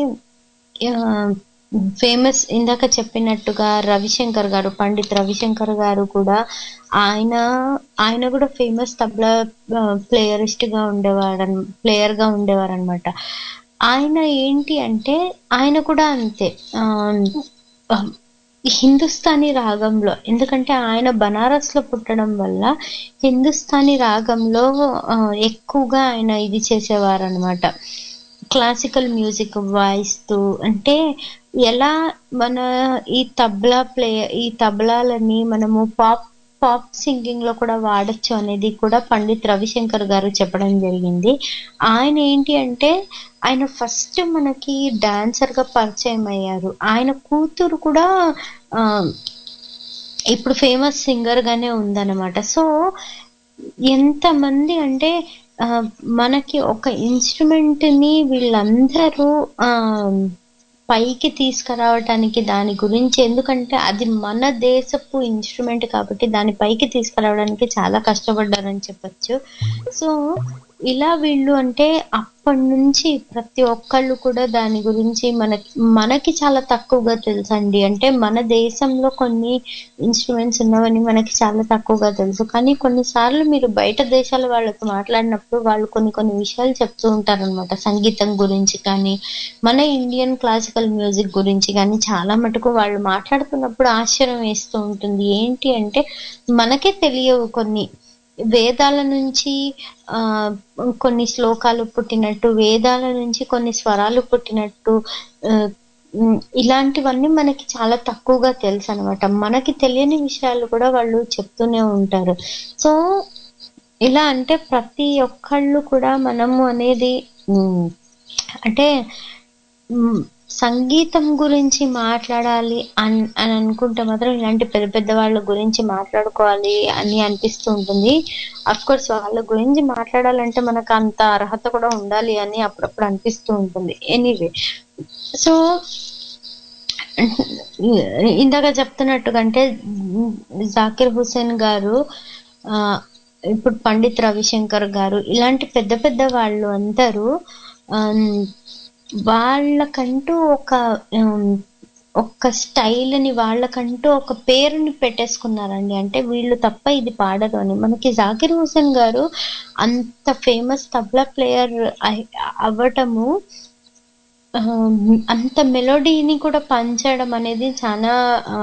ఫేమస్ ఇందాక చెప్పినట్టుగా రవిశంకర్ గారు పండిత్ రవిశంకర్ గారు కూడా ఆయన ఆయన కూడా ఫేమస్ తబలా ప్లేయరిస్ట్ గా ఉండేవాడు ప్లేయర్ గా ఉండేవారు అనమాట ఆయన ఏంటి అంటే ఆయన కూడా అంతే హిందుస్థానీ రాగంలో ఎందుకంటే ఆయన బనారస్ లో పుట్టడం వల్ల హిందుస్థానీ రాగంలో ఆ, ఎక్కువగా ఆయన ఇది చేసేవారు అనమాట క్లాసికల్ మ్యూజిక్ వాయిస్తూ అంటే ఎలా మన ఈ తబలా ప్లే ఈ తబలాలని మనము పాప్ పాప్ సింగింగ్ లో కూడా వాడచ్చు అనేది కూడా పండిత్ రవిశంకర్ గారు చెప్పడం జరిగింది ఆయన ఏంటి అంటే ఆయన ఫస్ట్ మనకి డాన్సర్ గా పరిచయం అయ్యారు ఆయన కూతురు కూడా ఆ, ఇప్పుడు ఫేమస్ సింగర్ గానే ఉందన్నమాట సో ఎంతమంది అంటే ఆ, మనకి ఒక ఇన్స్ట్రుమెంట్ ని వీళ్ళందరూ ఆ పైకి తీసుకురావటానికి దాని గురించి ఎందుకంటే అది మన దేశపు ఇన్స్ట్రుమెంట్ కాబట్టి దాని పైకి తీసుకురావడానికి చాలా కష్టపడ్డారని చెప్పొచ్చు సో ఇలా వీళ్ళు అంటే అప్పటి నుంచి ప్రతి ఒక్కళ్ళు కూడా దాని గురించి మనకి మనకి చాలా తక్కువగా తెలుసండి అంటే మన దేశంలో కొన్ని ఇన్స్ట్రుమెంట్స్ ఉన్నవని మనకి చాలా తక్కువగా తెలుసు కానీ కొన్నిసార్లు మీరు బయట దేశాల వాళ్ళతో మాట్లాడినప్పుడు వాళ్ళు కొన్ని కొన్ని విషయాలు చెప్తూ ఉంటారన్నమాట సంగీతం గురించి కానీ మన ఇండియన్ క్లాసికల్ మ్యూజిక్ గురించి కానీ చాలా మటుకు వాళ్ళు మాట్లాడుతున్నప్పుడు ఆశ్చర్యం వేస్తూ ఉంటుంది ఏంటి అంటే మనకే తెలియవు కొన్ని వేదాల నుంచి ఆ కొన్ని శ్లోకాలు పుట్టినట్టు వేదాల నుంచి కొన్ని స్వరాలు పుట్టినట్టు ఆ, ఉమ్, ఇలాంటివన్నీ మనకి చాలా తక్కువగా తెలుసు అనమాట మనకి తెలియని విషయాలు కూడా వాళ్ళు చెప్తూనే ఉంటారు సో ఇలా అంటే ప్రతి ఒక్కళ్ళు కూడా మనము అనేది ఉమ్, అంటే ఉమ్, సంగీతం గురించి మాట్లాడాలి అన్ అని అనుకుంటే మాత్రం ఇలాంటి పెద్ద పెద్ద వాళ్ళ గురించి మాట్లాడుకోవాలి అని అనిపిస్తూ ఉంటుంది అఫ్ కోర్స్ వాళ్ళ గురించి మాట్లాడాలంటే మనకు అంత అర్హత కూడా ఉండాలి అని అప్పుడప్పుడు అనిపిస్తూ ఉంటుంది ఎనీవే సో ఇందాక చెప్తున్నట్టుగా అంటే జాకిర్ హుసేన్ గారు ఆ ఇప్పుడు పండిత్ రవిశంకర్ గారు ఇలాంటి పెద్ద పెద్ద వాళ్ళు అందరూ ఆమ్, వాళ్ళకంటూ ఒక ఆమ్, ఒక స్టైల్ ని వాళ్ళకంటూ ఒక పేరుని పెట్టేసుకున్నారండి అంటే వీళ్ళు తప్ప ఇది పాడరు అని మనకి జాకిర్ హుసేన్ గారు అంత ఫేమస్ తబలా ప్లేయర్ అవ్వటము ఆ, అంత మెలోడీని కూడా పంచడం అనేది చాలా ఆ,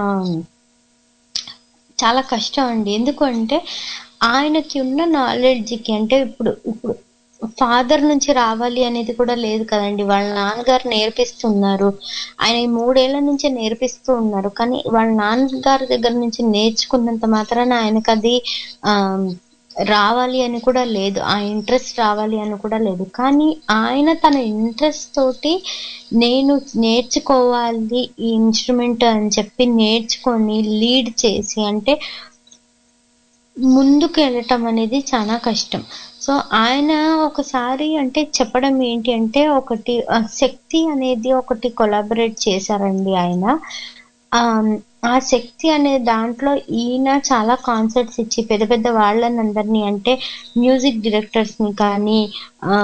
చాలా కష్టం అండి ఎందుకు అంటే ఆయనకి ఉన్న నాలెడ్జ్కి అంటే ఇప్పుడు ఇప్పుడు ఫాదర్ నుంచి రావాలి అనేది కూడా లేదు కదండి వాళ్ళ నాన్నగారు నేర్పిస్తున్నారు ఆయన ఈ మూడేళ్ల నుంచే నేర్పిస్తూ ఉన్నారు కానీ వాళ్ళ నాన్నగారి దగ్గర నుంచి నేర్చుకున్నంత మాత్రాన ఆయనకు అది ఆ రావాలి అని కూడా లేదు ఆ ఇంట్రెస్ట్ రావాలి అని కూడా లేదు కానీ ఆయన తన ఇంట్రెస్ట్ తోటి నేను నేర్చుకోవాలి ఈ ఇన్స్ట్రుమెంట్ అని చెప్పి నేర్చుకొని లీడ్ చేసి అంటే ముందుకు వెళ్ళటం అనేది చాలా కష్టం సో ఆయన ఒకసారి అంటే చెప్పడం ఏంటి అంటే ఒకటి ఆ, శక్తి అనేది ఒకటి కొలాబరేట్ చేశారండి ఆయన ఆ, ఆ శక్తి అనే దాంట్లో ఈయన చాలా కాన్సర్ట్స్ ఇచ్చి పెద్ద పెద్ద వాళ్ళని అందరినీ అంటే మ్యూజిక్ డైరెక్టర్స్ ని కానీ ఆ,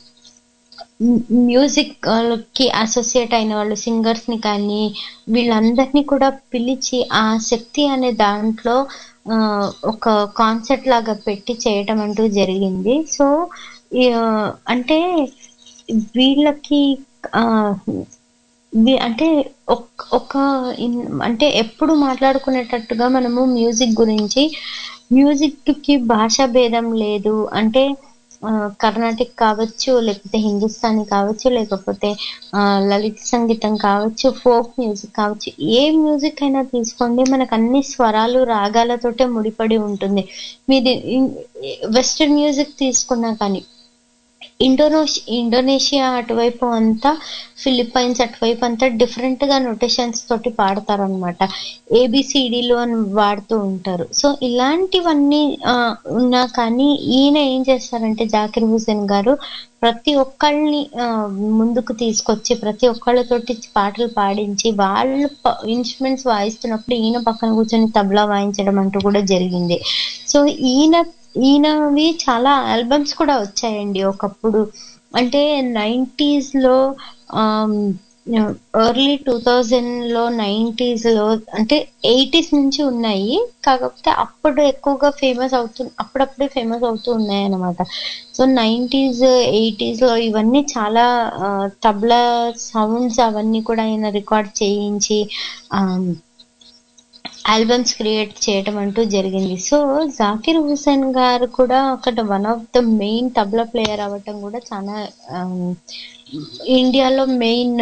మ్యూజిక్ కి అసోసియేట్ అయిన వాళ్ళు సింగర్స్ ని కానీ వీళ్ళందరినీ కూడా పిలిచి ఆ శక్తి అనే దాంట్లో ఆ, ఒక కాన్సెప్ట్ లాగా పెట్టి చేయటం అంటూ జరిగింది సో ఈ, ఆ, అంటే వీళ్ళకి ఆ వీ- అంటే ఒక్- ఒక ఇన్- అంటే ఎప్పుడు మాట్లాడుకునేటట్టుగా మనము మ్యూజిక్ గురించి మ్యూజిక్ కి భాషా భేదం లేదు అంటే ఆ, కర్ణాటిక్ కావచ్చు లేకపోతే హిందుస్థానీ కావచ్చు లేకపోతే ఆ, లలిత సంగీతం కావచ్చు ఫోక్ మ్యూజిక్ కావచ్చు ఏ మ్యూజిక్ అయినా తీసుకోండి మనకు అన్ని స్వరాలు రాగాలతోటే ముడిపడి ఉంటుంది మీది వెస్టర్న్ మ్యూజిక్ తీసుకున్నా కానీ ఇండోనేషి ఇండోనేషియా అటువైపు అంతా ఫిలిప్పైన్స్ అటువైపు అంతా డిఫరెంట్ గా నొటేషన్స్ తోటి పాడతారు అనమాట ఏబిసిడిలు అని వాడుతూ ఉంటారు సో ఇలాంటివన్నీ ఆ, ఉన్నా కానీ ఈయన ఏం చేస్తారంటే జాకిర్ హుసేన్ గారు ప్రతి ఒక్కళ్ళని ఆ, ముందుకు తీసుకొచ్చి ప్రతి ఒక్కళ్ళతోటి పాటలు పాడించి వాళ్ళు ఇన్స్ట్రుమెంట్స్ వాయిస్తున్నప్పుడు ఈయన పక్కన కూర్చొని తబలా వాయించడం అంటూ కూడా జరిగింది సో ఈయన ఈయనవి చాలా ఆల్బమ్స్ కూడా వచ్చాయండి ఒకప్పుడు అంటే నైంటీస్ లో ఎర్లీ టూ థౌజండ్ లో నైంటీస్ లో అంటే ఎయిటీస్ నుంచి ఉన్నాయి కాకపోతే అప్పుడు ఎక్కువగా ఫేమస్ అవుతు అప్పుడప్పుడే ఫేమస్ అవుతూ ఉన్నాయి అన్నమాట సో నైంటీస్ ఎయిటీస్ లో ఇవన్నీ చాలా ఆ, తబలా సౌండ్స్ అవన్నీ కూడా ఆయన రికార్డ్ చేయించి ఆ, ఆల్బమ్స్ క్రియేట్ చేయటం అంటూ జరిగింది సో జాకిర్ హుసేన్ గారు కూడా ఒక one of the main tabla player అవ్వటం కూడా చాలా ఆమ్, ఇండియాలో మెయిన్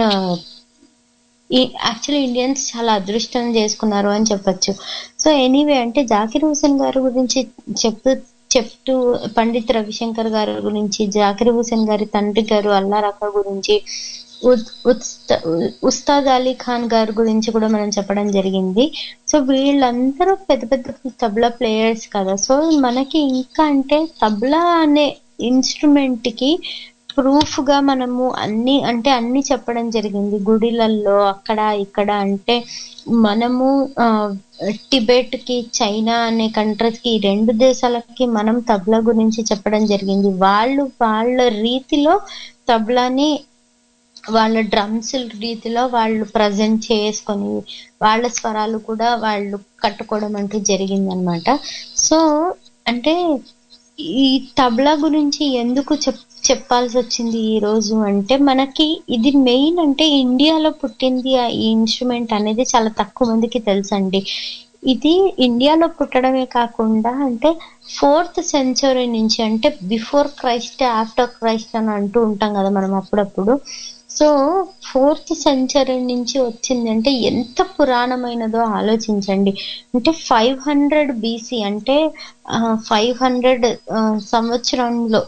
యాక్చువల్లీ ఇండియన్స్ చాలా అదృష్టం చేసుకున్నారు అని చెప్పొచ్చు సో ఎనీవే అంటే జాకిర్ హుసేన్ గారి గురించి చెప్తూ చెప్తూ పండిత్ రవిశంకర్ గారి గురించి జాకిర్ హుసేన్ గారి తండ్రి గారు అల్లా రకా గురించి ఉద్- ఉత్స్త- ఉస్తాద్ అలీ ఖాన్ గారి గురించి కూడా మనం చెప్పడం జరిగింది సో వీళ్ళందరూ పెద్ద పెద్ద తబలా ప్లేయర్స్ కదా సో మనకి ఇంకా అంటే తబలా అనే ఇన్స్ట్రుమెంట్ కి ప్రూఫ్ గా మనము అన్ని అంటే అన్ని చెప్పడం జరిగింది గుడిలల్లో అక్కడ ఇక్కడ అంటే మనము ఆ, టిబెట్ కి చైనా అనే కంట్రీస్ కి ఈ రెండు దేశాలకి మనం తబలా గురించి చెప్పడం జరిగింది వాళ్ళు వాళ్ళ రీతిలో తబలాని వాళ్ళ డ్రమ్స్ రీతిలో వాళ్ళు ప్రజెంట్ చేసుకొని వాళ్ళ స్వరాలు కూడా వాళ్ళు కట్టుకోవడం అంటూ జరిగింది అనమాట సో అంటే ఈ తబలా గురించి ఎందుకు చెప్ చెప్పాల్సి వచ్చింది ఈ రోజు అంటే మనకి ఇది మెయిన్ అంటే ఇండియాలో పుట్టింది ఆ ఈ ఇన్స్ట్రుమెంట్ అనేది చాలా తక్కువ మందికి తెలుసండి ఇది ఇండియాలో పుట్టడమే కాకుండా అంటే ఫోర్త్ సెంచరీ నుంచి అంటే బిఫోర్ క్రైస్ట్ ఆఫ్టర్ క్రైస్ట్ అని అంటూ ఉంటాం కదా మనం అప్పుడప్పుడు సో ఫోర్త్ సెంచరీ నుంచి వచ్చిందంటే ఎంత పురాణమైనదో ఆలోచించండి అంటే ఫైవ్ హండ్రెడ్ బీసీ అంటే ఫైవ్ హండ్రెడ్ సంవత్సరంలో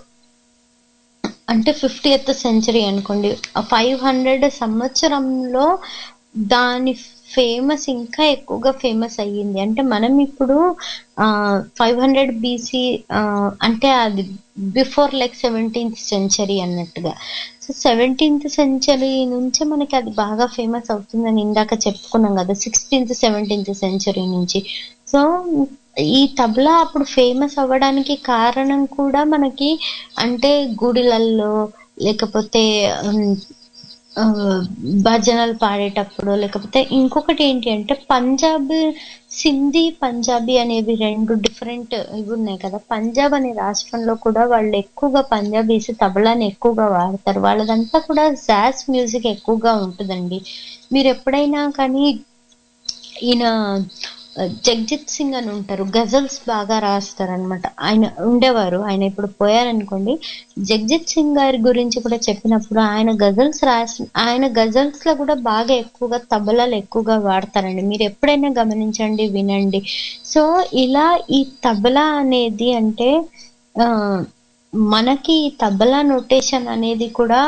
అంటే ఫిఫ్టీయత్ సెంచరీ అనుకోండి ఫైవ్ హండ్రెడ్ సంవత్సరంలో దాని ఫేమస్ ఇంకా ఎక్కువగా ఫేమస్ అయ్యింది అంటే మనం ఇప్పుడు ఫైవ్ హండ్రెడ్ బీసీ అంటే అది బిఫోర్ లైక్ సెవెంటీన్త్ సెంచరీ అన్నట్టుగా సో సెవెంటీన్త్ సెంచరీ నుంచే మనకి అది బాగా ఫేమస్ అవుతుందని ఇందాక చెప్పుకున్నాం కదా సిక్స్టీన్త్ సెవెంటీన్త్ సెంచరీ నుంచి సో ఈ తబలా అప్పుడు ఫేమస్ అవ్వడానికి కారణం కూడా మనకి అంటే గుడిలల్లో లేకపోతే ఉమ్, ఆ, భజనలు పాడేటప్పుడు లేకపోతే ఇంకొకటి ఏంటి అంటే పంజాబ్ సింధీ పంజాబీ అనేవి రెండు డిఫరెంట్ ఇవి ఉన్నాయి కదా పంజాబ్ అనే రాష్ట్రంలో కూడా వాళ్ళు ఎక్కువగా పంజాబీస్ తబలాని ఎక్కువగా వాడతారు వాళ్ళదంతా కూడా జాస్ మ్యూజిక్ ఎక్కువగా ఉంటుందండి మీరు ఎప్పుడైనా కానీ ఈయన ఆ, జగ్జిత్ సింగ్ అని ఉంటారు గజల్స్ బాగా రాస్తారు అనమాట ఆయన ఉండేవారు ఆయన ఇప్పుడు పోయారనుకోండి జగ్జిత్ సింగ్ గారి గురించి కూడా చెప్పినప్పుడు ఆయన గజల్స్ రాసి ఆయన గజల్స్ లో కూడా బాగా ఎక్కువగా తబలాలు ఎక్కువగా వాడతారండి మీరు ఎప్పుడైనా గమనించండి వినండి సో ఇలా ఈ తబలా అనేది అంటే ఆ మనకి ఈ తబలా నొటేషన్ అనేది కూడా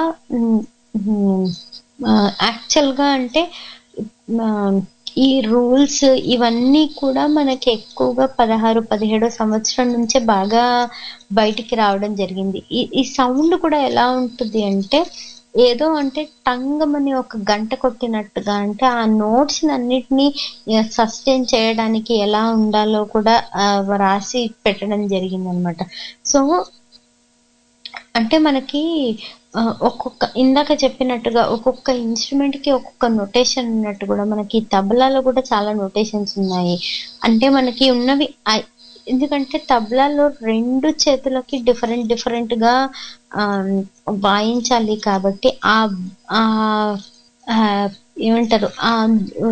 యాక్చువల్ గా అంటే ఆ, ఈ రూల్స్ ఇవన్నీ కూడా మనకి ఎక్కువగా పదహారు పదిహేడో సంవత్సరం నుంచే బాగా బయటికి రావడం జరిగింది ఈ ఈ సౌండ్ కూడా ఎలా ఉంటుంది అంటే ఏదో అంటే టంగమని ఒక గంట కొట్టినట్టుగా అంటే ఆ నోట్స్ అన్నిటినీ సస్టైన్ చేయడానికి ఎలా ఉండాలో కూడా ఆ, రాసి పెట్టడం జరిగింది అనమాట సో అంటే మనకి ఆ, ఒక్కొక్క ఇందాక చెప్పినట్టుగా ఒక్కొక్క ఇన్స్ట్రుమెంట్ కి ఒక్కొక్క నొటేషన్ ఉన్నట్టు కూడా మనకి తబలాలో కూడా చాలా నొటేషన్స్ ఉన్నాయి అంటే మనకి ఉన్నవి ఐ- ఎందుకంటే తబలాలో రెండు చేతులకి డిఫరెంట్ డిఫరెంట్ గా ఆ, వాయించాలి కాబట్టి ఆ ఆ ఆ, ఏమంటారు ఆ ఆ,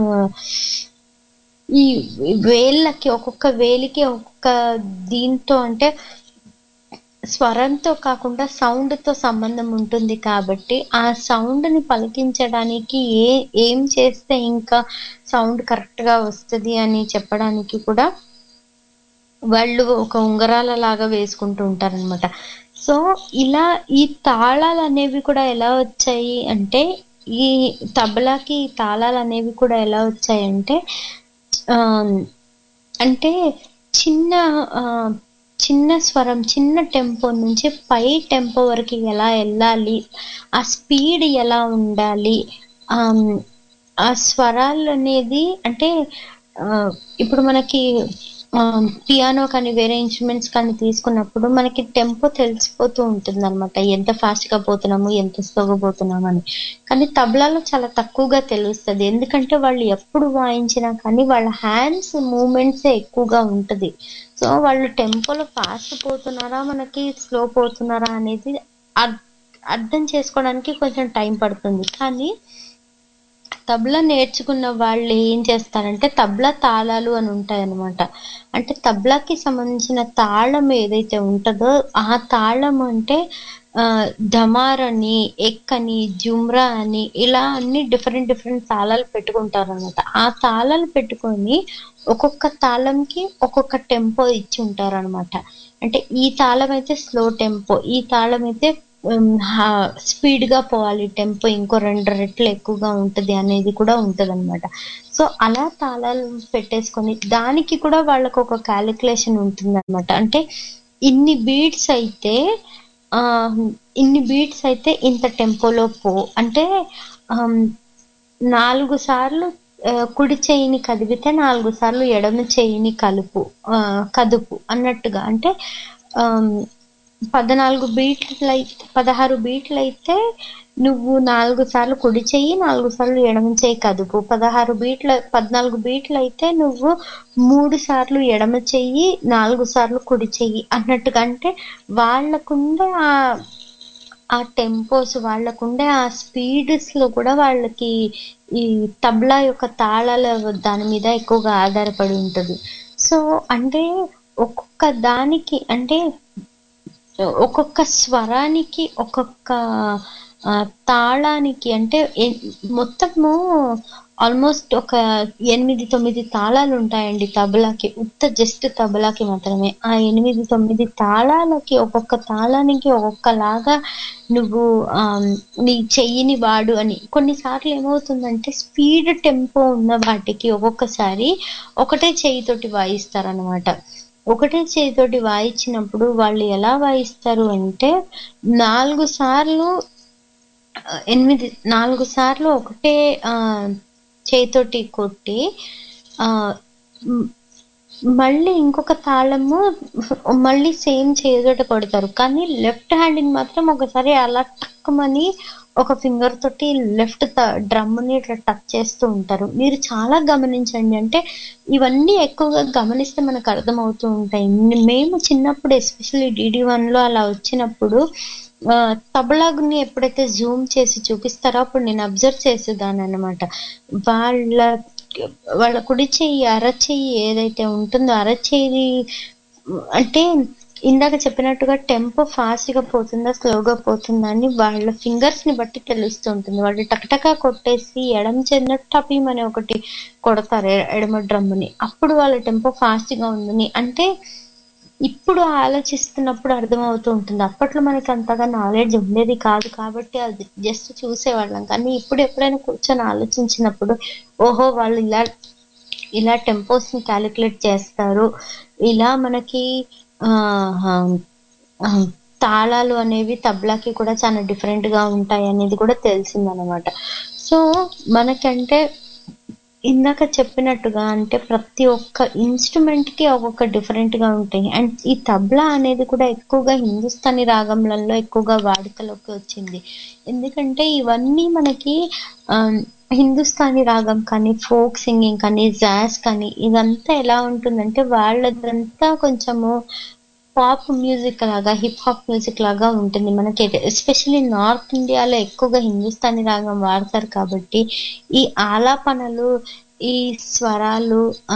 ఈ వేళ్ళకి ఒక్కొక్క వేలికి ఒక్కొక్క దీంతో అంటే స్వరంతో కాకుండా సౌండ్ తో సంబంధం ఉంటుంది కాబట్టి ఆ సౌండ్ ని పలికించడానికి ఏ ఏం చేస్తే ఇంకా సౌండ్ కరెక్ట్ గా వస్తుంది అని చెప్పడానికి కూడా వాళ్ళు ఒక ఉంగరాల లాగా వేసుకుంటూ ఉంటారనమాట సో ఇలా ఈ తాళాలు అనేవి కూడా ఎలా వచ్చాయి అంటే ఈ తబలాకి ఈ తాళాలు అనేవి కూడా ఎలా వచ్చాయి అంటే ఆ, అంటే చిన్న ఆ, చిన్న స్వరం చిన్న టెంపో నుంచి పై టెంపో వరకు ఎలా వెళ్ళాలి ఆ స్పీడ్ ఎలా ఉండాలి ఆమ్, ఆ స్వరాలు అనేది అంటే ఆ, ఇప్పుడు మనకి పియానో కానీ వేరే ఇన్స్ట్రుమెంట్స్ కానీ తీసుకున్నప్పుడు మనకి టెంపో తెలిసిపోతూ ఉంటుంది అనమాట ఎంత ఫాస్ట్ గా పోతున్నాము ఎంత స్లోగా పోతున్నాము అని కానీ తబలాలో చాలా తక్కువగా తెలుస్తుంది ఎందుకంటే వాళ్ళు ఎప్పుడు వాయించినా కానీ వాళ్ళ హ్యాండ్స్ మూమెంట్స్ ఎక్కువగా ఉంటది సో వాళ్ళు టెంపోలో ఫాస్ట్ పోతున్నారా మనకి స్లో పోతున్నారా అనేది అర్- అర్థం చేసుకోవడానికి కొంచెం టైం పడుతుంది కానీ తబలా నేర్చుకున్న వాళ్ళు ఏం చేస్తారంటే తబలా తాళాలు అని ఉంటాయి అన్నమాట అంటే తబలాకి సంబంధించిన తాళం ఏదైతే ఉంటుందో ఆ తాళం అంటే ఆ, ధమార్ అని ఎక్ అని జుమ్రా అని ఇలా అన్ని డిఫరెంట్ డిఫరెంట్ తాళాలు పెట్టుకుంటారు అనమాట ఆ తాళాలు పెట్టుకొని ఒక్కొక్క తాళంకి ఒక్కొక్క టెంపో ఇచ్చి ఉంటారు అనమాట అంటే ఈ తాళం అయితే స్లో టెంపో ఈ తాళం అయితే స్పీడ్ గా పోవాలి టెంపో ఇంకో రెండు రెట్లు ఎక్కువగా ఉంటది అనేది కూడా ఉంటది అనమాట సో అలా తాళాలు పెట్టేసుకొని దానికి కూడా వాళ్ళకు ఒక క్యాలిక్యులేషన్ ఉంటుంది అనమాట అంటే ఇన్ని బీట్స్ అయితే ఆ ఇన్ని బీట్స్ అయితే ఇంత టెంపోలో పో అంటే ఆమ్, నాలుగు సార్లు ఆ, కుడి చేయిని కదిపితే నాలుగు సార్లు ఎడమ చేయిని కలుపు ఆ, కదుపు అన్నట్టుగా అంటే ఆమ్, పద్నాలుగు బీట్లు అయితే పదహారు బీట్లు అయితే నువ్వు నాలుగు సార్లు కుడి చెయ్యి నాలుగు సార్లు ఎడమ చెయ్యి కదుపు పదహారు బీట్ల పద్నాలుగు బీట్లు అయితే నువ్వు మూడు సార్లు ఎడమ చెయ్యి నాలుగు సార్లు కుడి చెయ్యి అన్నట్టుగా అంటే వాళ్ళకుండే ఆ ఆ టెంపోస్ వాళ్ళకుండే ఆ స్పీడ్స్ లో కూడా వాళ్ళకి ఈ తబలా యొక్క తాళాల దాని మీద ఎక్కువగా ఆధారపడి ఉంటది సో అంటే ఒక్కొక్క దానికి అంటే ఒక్కొక్క స్వరానికి ఒక్కొక్క ఆ, తాళానికి అంటే ఎ- మొత్తము ఆల్మోస్ట్ ఒక ఎనిమిది తొమ్మిది తాళాలు ఉంటాయండి తబలాకి ఉత్త జస్ట్ తబలాకి మాత్రమే ఆ ఎనిమిది తొమ్మిది తాళాలకి ఒక్కొక్క తాళానికి ఒక్కొక్కలాగా నువ్వు ఆ, నీ చెయ్యిని వాడు అని కొన్నిసార్లు ఏమవుతుందంటే స్పీడ్ టెంపో ఉన్న వాటికి ఒక్కొక్కసారి ఒకటే చెయ్యితోటి వాయిస్తారనమాట ఒకటే చేతితోటి వాయించినప్పుడు వాళ్ళు ఎలా వాయిస్తారు అంటే నాలుగు సార్లు ఆ, ఎనిమిది నాలుగు సార్లు ఒకటే ఆ చేతితోటి కొట్టి ఆ మ్, మళ్ళీ ఇంకొక తాళము మళ్ళీ సేమ్ చేతితోటి కొడతారు కానీ లెఫ్ట్ హ్యాండ్ మాత్రం ఒకసారి అలా టక్కుమని ఒక ఫింగర్ తోటి లెఫ్ట్ డ్రమ్ ని ఇట్లా టచ్ చేస్తూ ఉంటారు మీరు చాలా గమనించండి అంటే ఇవన్నీ ఎక్కువగా గమనిస్తే మనకు అర్థమవుతూ ఉంటాయి మేము చిన్నప్పుడు ఎస్పెషల్లీ డిడి వన్ లో అలా వచ్చినప్పుడు ఆ, తబలాగుని ఎప్పుడైతే జూమ్ చేసి చూపిస్తారో అప్పుడు నేను అబ్జర్వ్ చేసేదాన్ని అనమాట వాళ్ళ వాళ్ళ కుడి చెయ్యి అరచెయ్యి ఏదైతే ఉంటుందో అరచెయ్యి అంటే ఇందాక చెప్పినట్టుగా టెంపో ఫాస్ట్ గా పోతుందా స్లోగా పోతుందా అని వాళ్ళ ఫింగర్స్ ని బట్టి తెలుస్తూ ఉంటుంది వాళ్ళు టకటకా కొట్టేసి ఎడమ చెందిన టపీమ్ అని ఒకటి కొడతారు ఎ- ఎడమ డ్రమ్ముని అప్పుడు వాళ్ళ టెంపో ఫాస్ట్ గా ఉందని అంటే ఇప్పుడు ఆలోచిస్తున్నప్పుడు అర్థమవుతూ ఉంటుంది అప్పట్లో మనకి అంతగా నాలెడ్జ్ ఉండేది కాదు కాబట్టి అది జస్ట్ చూసేవాళ్ళం కానీ ఇప్పుడు ఎప్పుడైనా కూర్చొని ఆలోచించినప్పుడు ఓహో వాళ్ళు ఇలా ఇలా టెంపోస్ ని క్యాలిక్యులేట్ చేస్తారు ఇలా మనకి ఆ, ఆ, తాళాలు అనేవి తబలాకి కూడా చాలా డిఫరెంట్ గా ఉంటాయి అనేది కూడా తెలిసిందనమాట సో మనకంటే ఇందాక చెప్పినట్టుగా అంటే ప్రతి ఒక్క ఇన్స్ట్రుమెంట్ కి ఒక్కొక్క డిఫరెంట్ గా ఉంటాయి అండ్ ఈ తబలా అనేది కూడా ఎక్కువగా హిందుస్థానీ రాగంలలో ఎక్కువగా వాడుకలోకి వచ్చింది ఎందుకంటే ఇవన్నీ మనకి ఆ, హిందుస్థానీ రాగం కానీ ఫోక్ సింగింగ్ కానీ జాజ్ కానీ ఇదంతా ఎలా ఉంటుందంటే వాళ్ళదంతా కొంచెము పాప్ మ్యూజిక్ లాగా హిప్ హాప్ మ్యూజిక్ లాగా ఉంటుంది మనకి ఎస్పెషల్లీ నార్త్ ఇండియాలో ఎక్కువగా హిందుస్థానీ రాగం వాడతారు కాబట్టి ఈ ఆలాపనలు ఈ స్వరాలు ఆ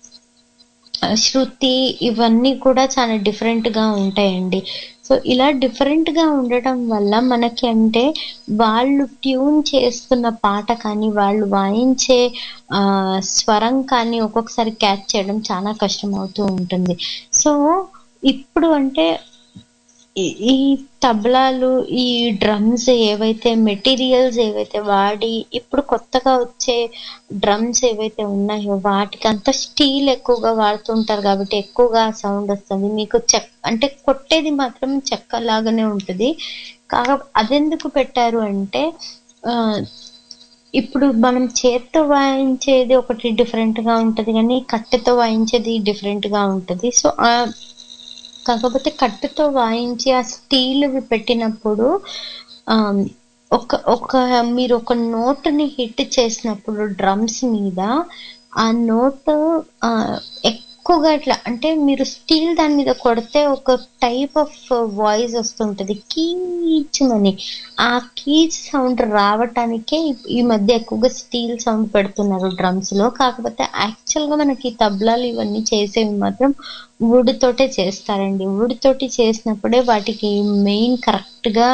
శృతి ఇవన్నీ కూడా చాలా డిఫరెంట్ గా ఉంటాయండి సో ఇలా డిఫరెంట్ గా ఉండటం వల్ల మనకి అంటే వాళ్ళు ట్యూన్ చేస్తున్న పాట కానీ వాళ్ళు వాయించే ఆ స్వరం కానీ ఒక్కొక్కసారి క్యాచ్ చేయడం చాలా కష్టం అవుతూ ఉంటుంది సో ఇప్పుడు అంటే ఈ- ఈ తబలాలు ఈ డ్రమ్స్ ఏవైతే మెటీరియల్స్ ఏవైతే వాడి ఇప్పుడు కొత్తగా వచ్చే డ్రమ్స్ ఏవైతే ఉన్నాయో వాటికి అంతా స్టీల్ ఎక్కువగా వాడుతుంటారు కాబట్టి ఎక్కువగా సౌండ్ వస్తుంది మీకు చెక్ అంటే కొట్టేది మాత్రం చెక్క లాగానే ఉంటుంది కాక అదెందుకు పెట్టారు అంటే ఆ, ఇప్పుడు మనం చేత్తో వాయించేది ఒకటి డిఫరెంట్ గా ఉంటది కానీ కట్టెతో వాయించేది డిఫరెంట్ గా ఉంటది సో ఆ కాకపోతే కట్టెతో వాయించి ఆ స్టీల్ పెట్టినప్పుడు ఆ, ఒక ఒక మీరు ఒక నోట్ని హిట్ చేసినప్పుడు డ్రమ్స్ మీద ఆ నోట్ ఎక్కువగా ఇట్లా అంటే మీరు స్టీల్ దాని మీద కొడితే ఒక టైప్ ఆఫ్ వాయిస్ వస్తుంటది కీచమని ఆ కీచ్ సౌండ్ రావటానికే ఈ- ఈ మధ్య ఎక్కువగా స్టీల్ సౌండ్ పెడుతున్నారు డ్రమ్స్ లో కాకపోతే యాక్చువల్ గా మనకి తబలాలు ఇవన్నీ చేసేవి మాత్రం wood తోటే చేస్తారండి wood తోటి చేసినప్పుడే వాటికి మెయిన్ కరెక్ట్ గా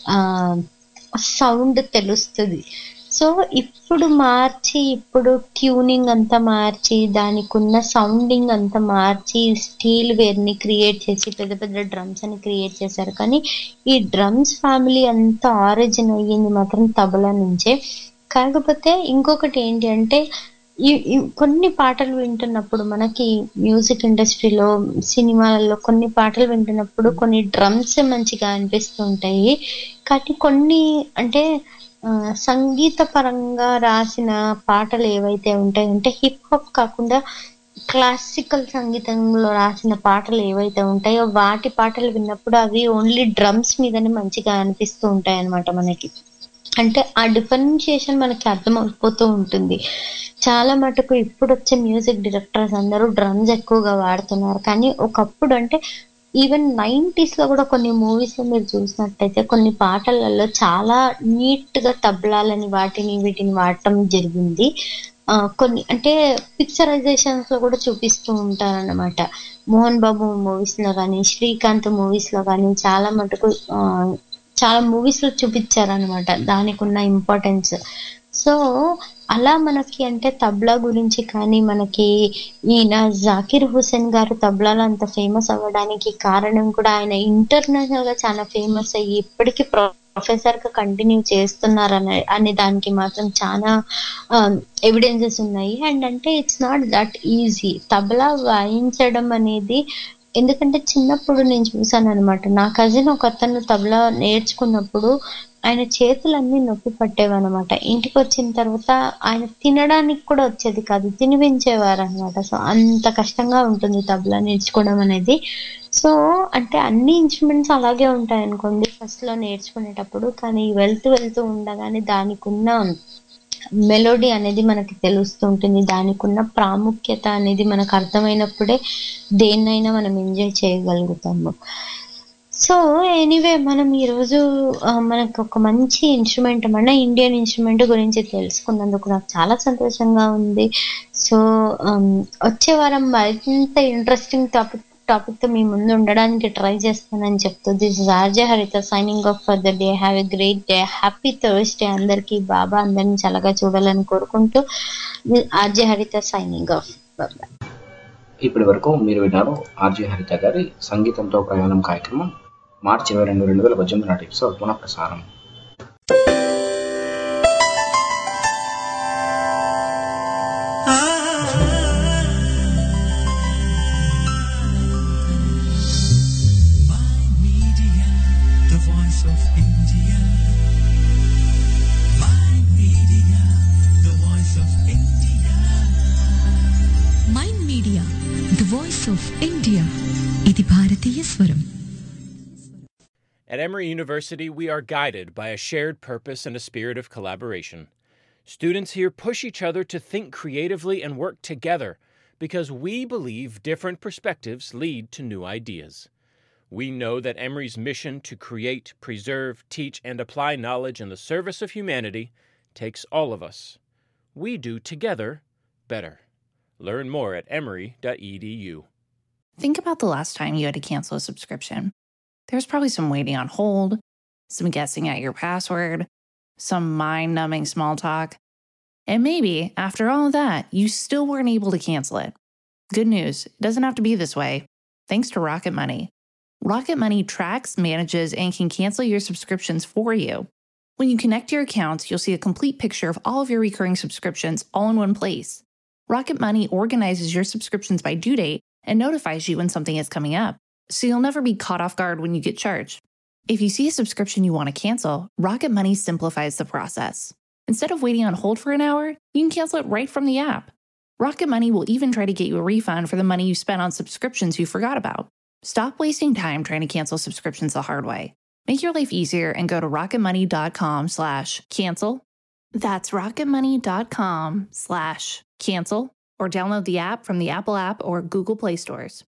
సౌండ్ తెలుస్తుంది సో ఇప్పుడు మార్చి ఇప్పుడు ట్యూనింగ్ అంతా మార్చి దానికి ఉన్న సౌండింగ్ అంతా మార్చి స్టీల్ వేర్ ని క్రియేట్ చేసి పెద్ద పెద్ద డ్రమ్స్ అని క్రియేట్ చేశారు కానీ ఈ డ్రమ్స్ ఫ్యామిలీ అంతా ఆరిజిన్ అయ్యింది మాత్రం తబలా నుంచే కాకపోతే ఇంకొకటి ఏంటి అంటే ఈ ఈ కొన్ని పాటలు వింటున్నప్పుడు మనకి మ్యూజిక్ ఇండస్ట్రీలో సినిమాలలో కొన్ని పాటలు వింటున్నప్పుడు కొన్ని డ్రమ్స్ మంచిగా అనిపిస్తూ ఉంటాయి కానీ కొన్ని అంటే ఆ, సంగీత పరంగా రాసిన పాటలు ఏవైతే ఉంటాయంటే హిప్ హాప్ కాకుండా క్లాసికల్ సంగీతంలో రాసిన పాటలు ఏవైతే ఉంటాయో వాటి పాటలు విన్నప్పుడు అవి ఓన్లీ డ్రమ్స్ మీదనే మంచిగా అనిపిస్తూ ఉంటాయి అన్నమాట మనకి అంటే ఆ డిఫరెన్షియేషన్ మనకి అర్థమైపోతూ ఉంటుంది చాలా మటుకు ఇప్పుడు వచ్చే మ్యూజిక్ డైరెక్టర్స్ అందరూ డ్రమ్స్ ఎక్కువగా వాడుతున్నారు కానీ ఒకప్పుడు అంటే ఈవెన్ నైంటీస్ లో కూడా కొన్ని మూవీస్ లో మీరు చూసినట్టయితే కొన్ని పాటలలో చాలా నీట్ గా తబలాలని వాటిని వీటిని వాడటం జరిగింది ఆ, కొన్ని అంటే పిక్చరైజేషన్స్ లో కూడా చూపిస్తూ ఉంటారన్నమాట మోహన్ బాబు మూవీస్ లో కానీ శ్రీకాంత్ మూవీస్ లో కానీ చాలా మటుకు ఆ, చాలా మూవీస్ లో చూపించారనమాట దానికి ఉన్న ఇంపార్టెన్స్ సో అలా మనకి అంటే తబ్లా గురించి కానీ మనకి ఈయన జాకిర్ హుసేన్ గారు తబ్లాలో అంత ఫేమస్ అవ్వడానికి కారణం కూడా ఆయన ఇంటర్నేషనల్ గా చాలా ఫేమస్ అయ్యి ఇప్పటికీ ప్రొఫెసర్ గా కంటిన్యూ చేస్తున్నారనే అనే దానికి మాత్రం చాలా ఎవిడెన్సెస్ ఉన్నాయి అండ్ అంటే it's not that easy tabla వాయించడం అనేది ఎందుకంటే చిన్నప్పుడు నేను చూసాను అనమాట నా కజిన్ ఒక అతను తబలా నేర్చుకున్నప్పుడు ఆయన చేతులన్నీ నొప్పి పట్టేవన్నమాట ఇంటికి వచ్చిన తర్వాత ఆయన తినడానికి కూడా వచ్చేది కాదు తినిపించేవారు అనమాట సో అంత కష్టంగా ఉంటుంది తబలా నేర్చుకోవడం అనేది సో అంటే అన్ని ఇన్స్ట్రుమెంట్స్ అలాగే ఉంటాయి అనుకోండి ఫస్ట్ లో నేర్చుకునేటప్పుడు కానీ వెళ్తూ వెళ్తూ ఉండగానే దానికి ఉన్న మెలోడీ అనేది మనకి తెలుస్తూ ఉంటుంది దానికి ఉన్న ప్రాముఖ్యత అనేది మనకు అర్థమైనప్పుడే దేన్నైనా మనం ఎంజాయ్ చేయగలుగుతాము సో ఎనీవే మనం ఈరోజు ఆ, మనకు ఒక మంచి ఇన్స్ట్రుమెంట్ మన ఇండియన్ ఇన్స్ట్రుమెంట్ గురించి తెలుసుకున్నందుకు నాకు చాలా సంతోషంగా ఉంది సో ఆమ్, వచ్చే వారం మరింత ఇంట్రెస్టింగ్ టాపిక్ టాపిక్ తో మీ ముందు ఉండడానికి ట్రై చేస్తానని చెప్తూ this is RJ Haritha signing off for the day have a great day happy Thursday అందరికీ బాబా అందరినీ చల్లగా చూడాలని కోరుకుంటూ ఆర్జే హరిత సైనింగ్ ఆఫ్ ఇప్పటి వరకు మీరు విన్నారు ఆర్జే హరిత గారి సంగీతంతో ప్రయాణం కార్యక్రమం మార్చి ఇరవై రెండు రెండు వేల పద్దెనిమిది నాటి ఎపిసోడ్ పునః ప్రసారం Media, the voice of India. My media, the voice of India. Mind media the voice of India ఇది భారతీయ స్వరం At Emory University, we are guided by a shared purpose and a spirit of collaboration. Students here push each other to think creatively and work together because we believe different perspectives lead to new ideas. We know that Emory's mission to create, preserve, teach, and apply knowledge in the service of humanity takes all of us. We do together better. Learn more at emory.edu. Think about the last time you had to cancel a subscription. There was probably some waiting on hold, some guessing at your password, some mind numbing small talk. And maybe, after all of that, you still weren't able to cancel it. Good news, it doesn't have to be this way. Thanks to Rocket Money. Rocket Money tracks, manages, and can cancel your subscriptions for you. When you connect your accounts, you'll see a complete picture of all of your recurring subscriptions all in one place. Rocket Money organizes your subscriptions by due date and notifies you when something is coming up, so you'll never be caught off guard when you get charged. If you see a subscription you want to cancel, Rocket Money simplifies the process. Instead of waiting on hold for an hour, you can cancel it right from the app. Rocket Money will even try to get you a refund for the money you spent on subscriptions you forgot about. Stop wasting time trying to cancel subscriptions the hard way. Make your life easier and go to rocketmoney.com slash cancel. That's rocketmoney.com slash cancel or download the app from the Apple app or Google Play stores.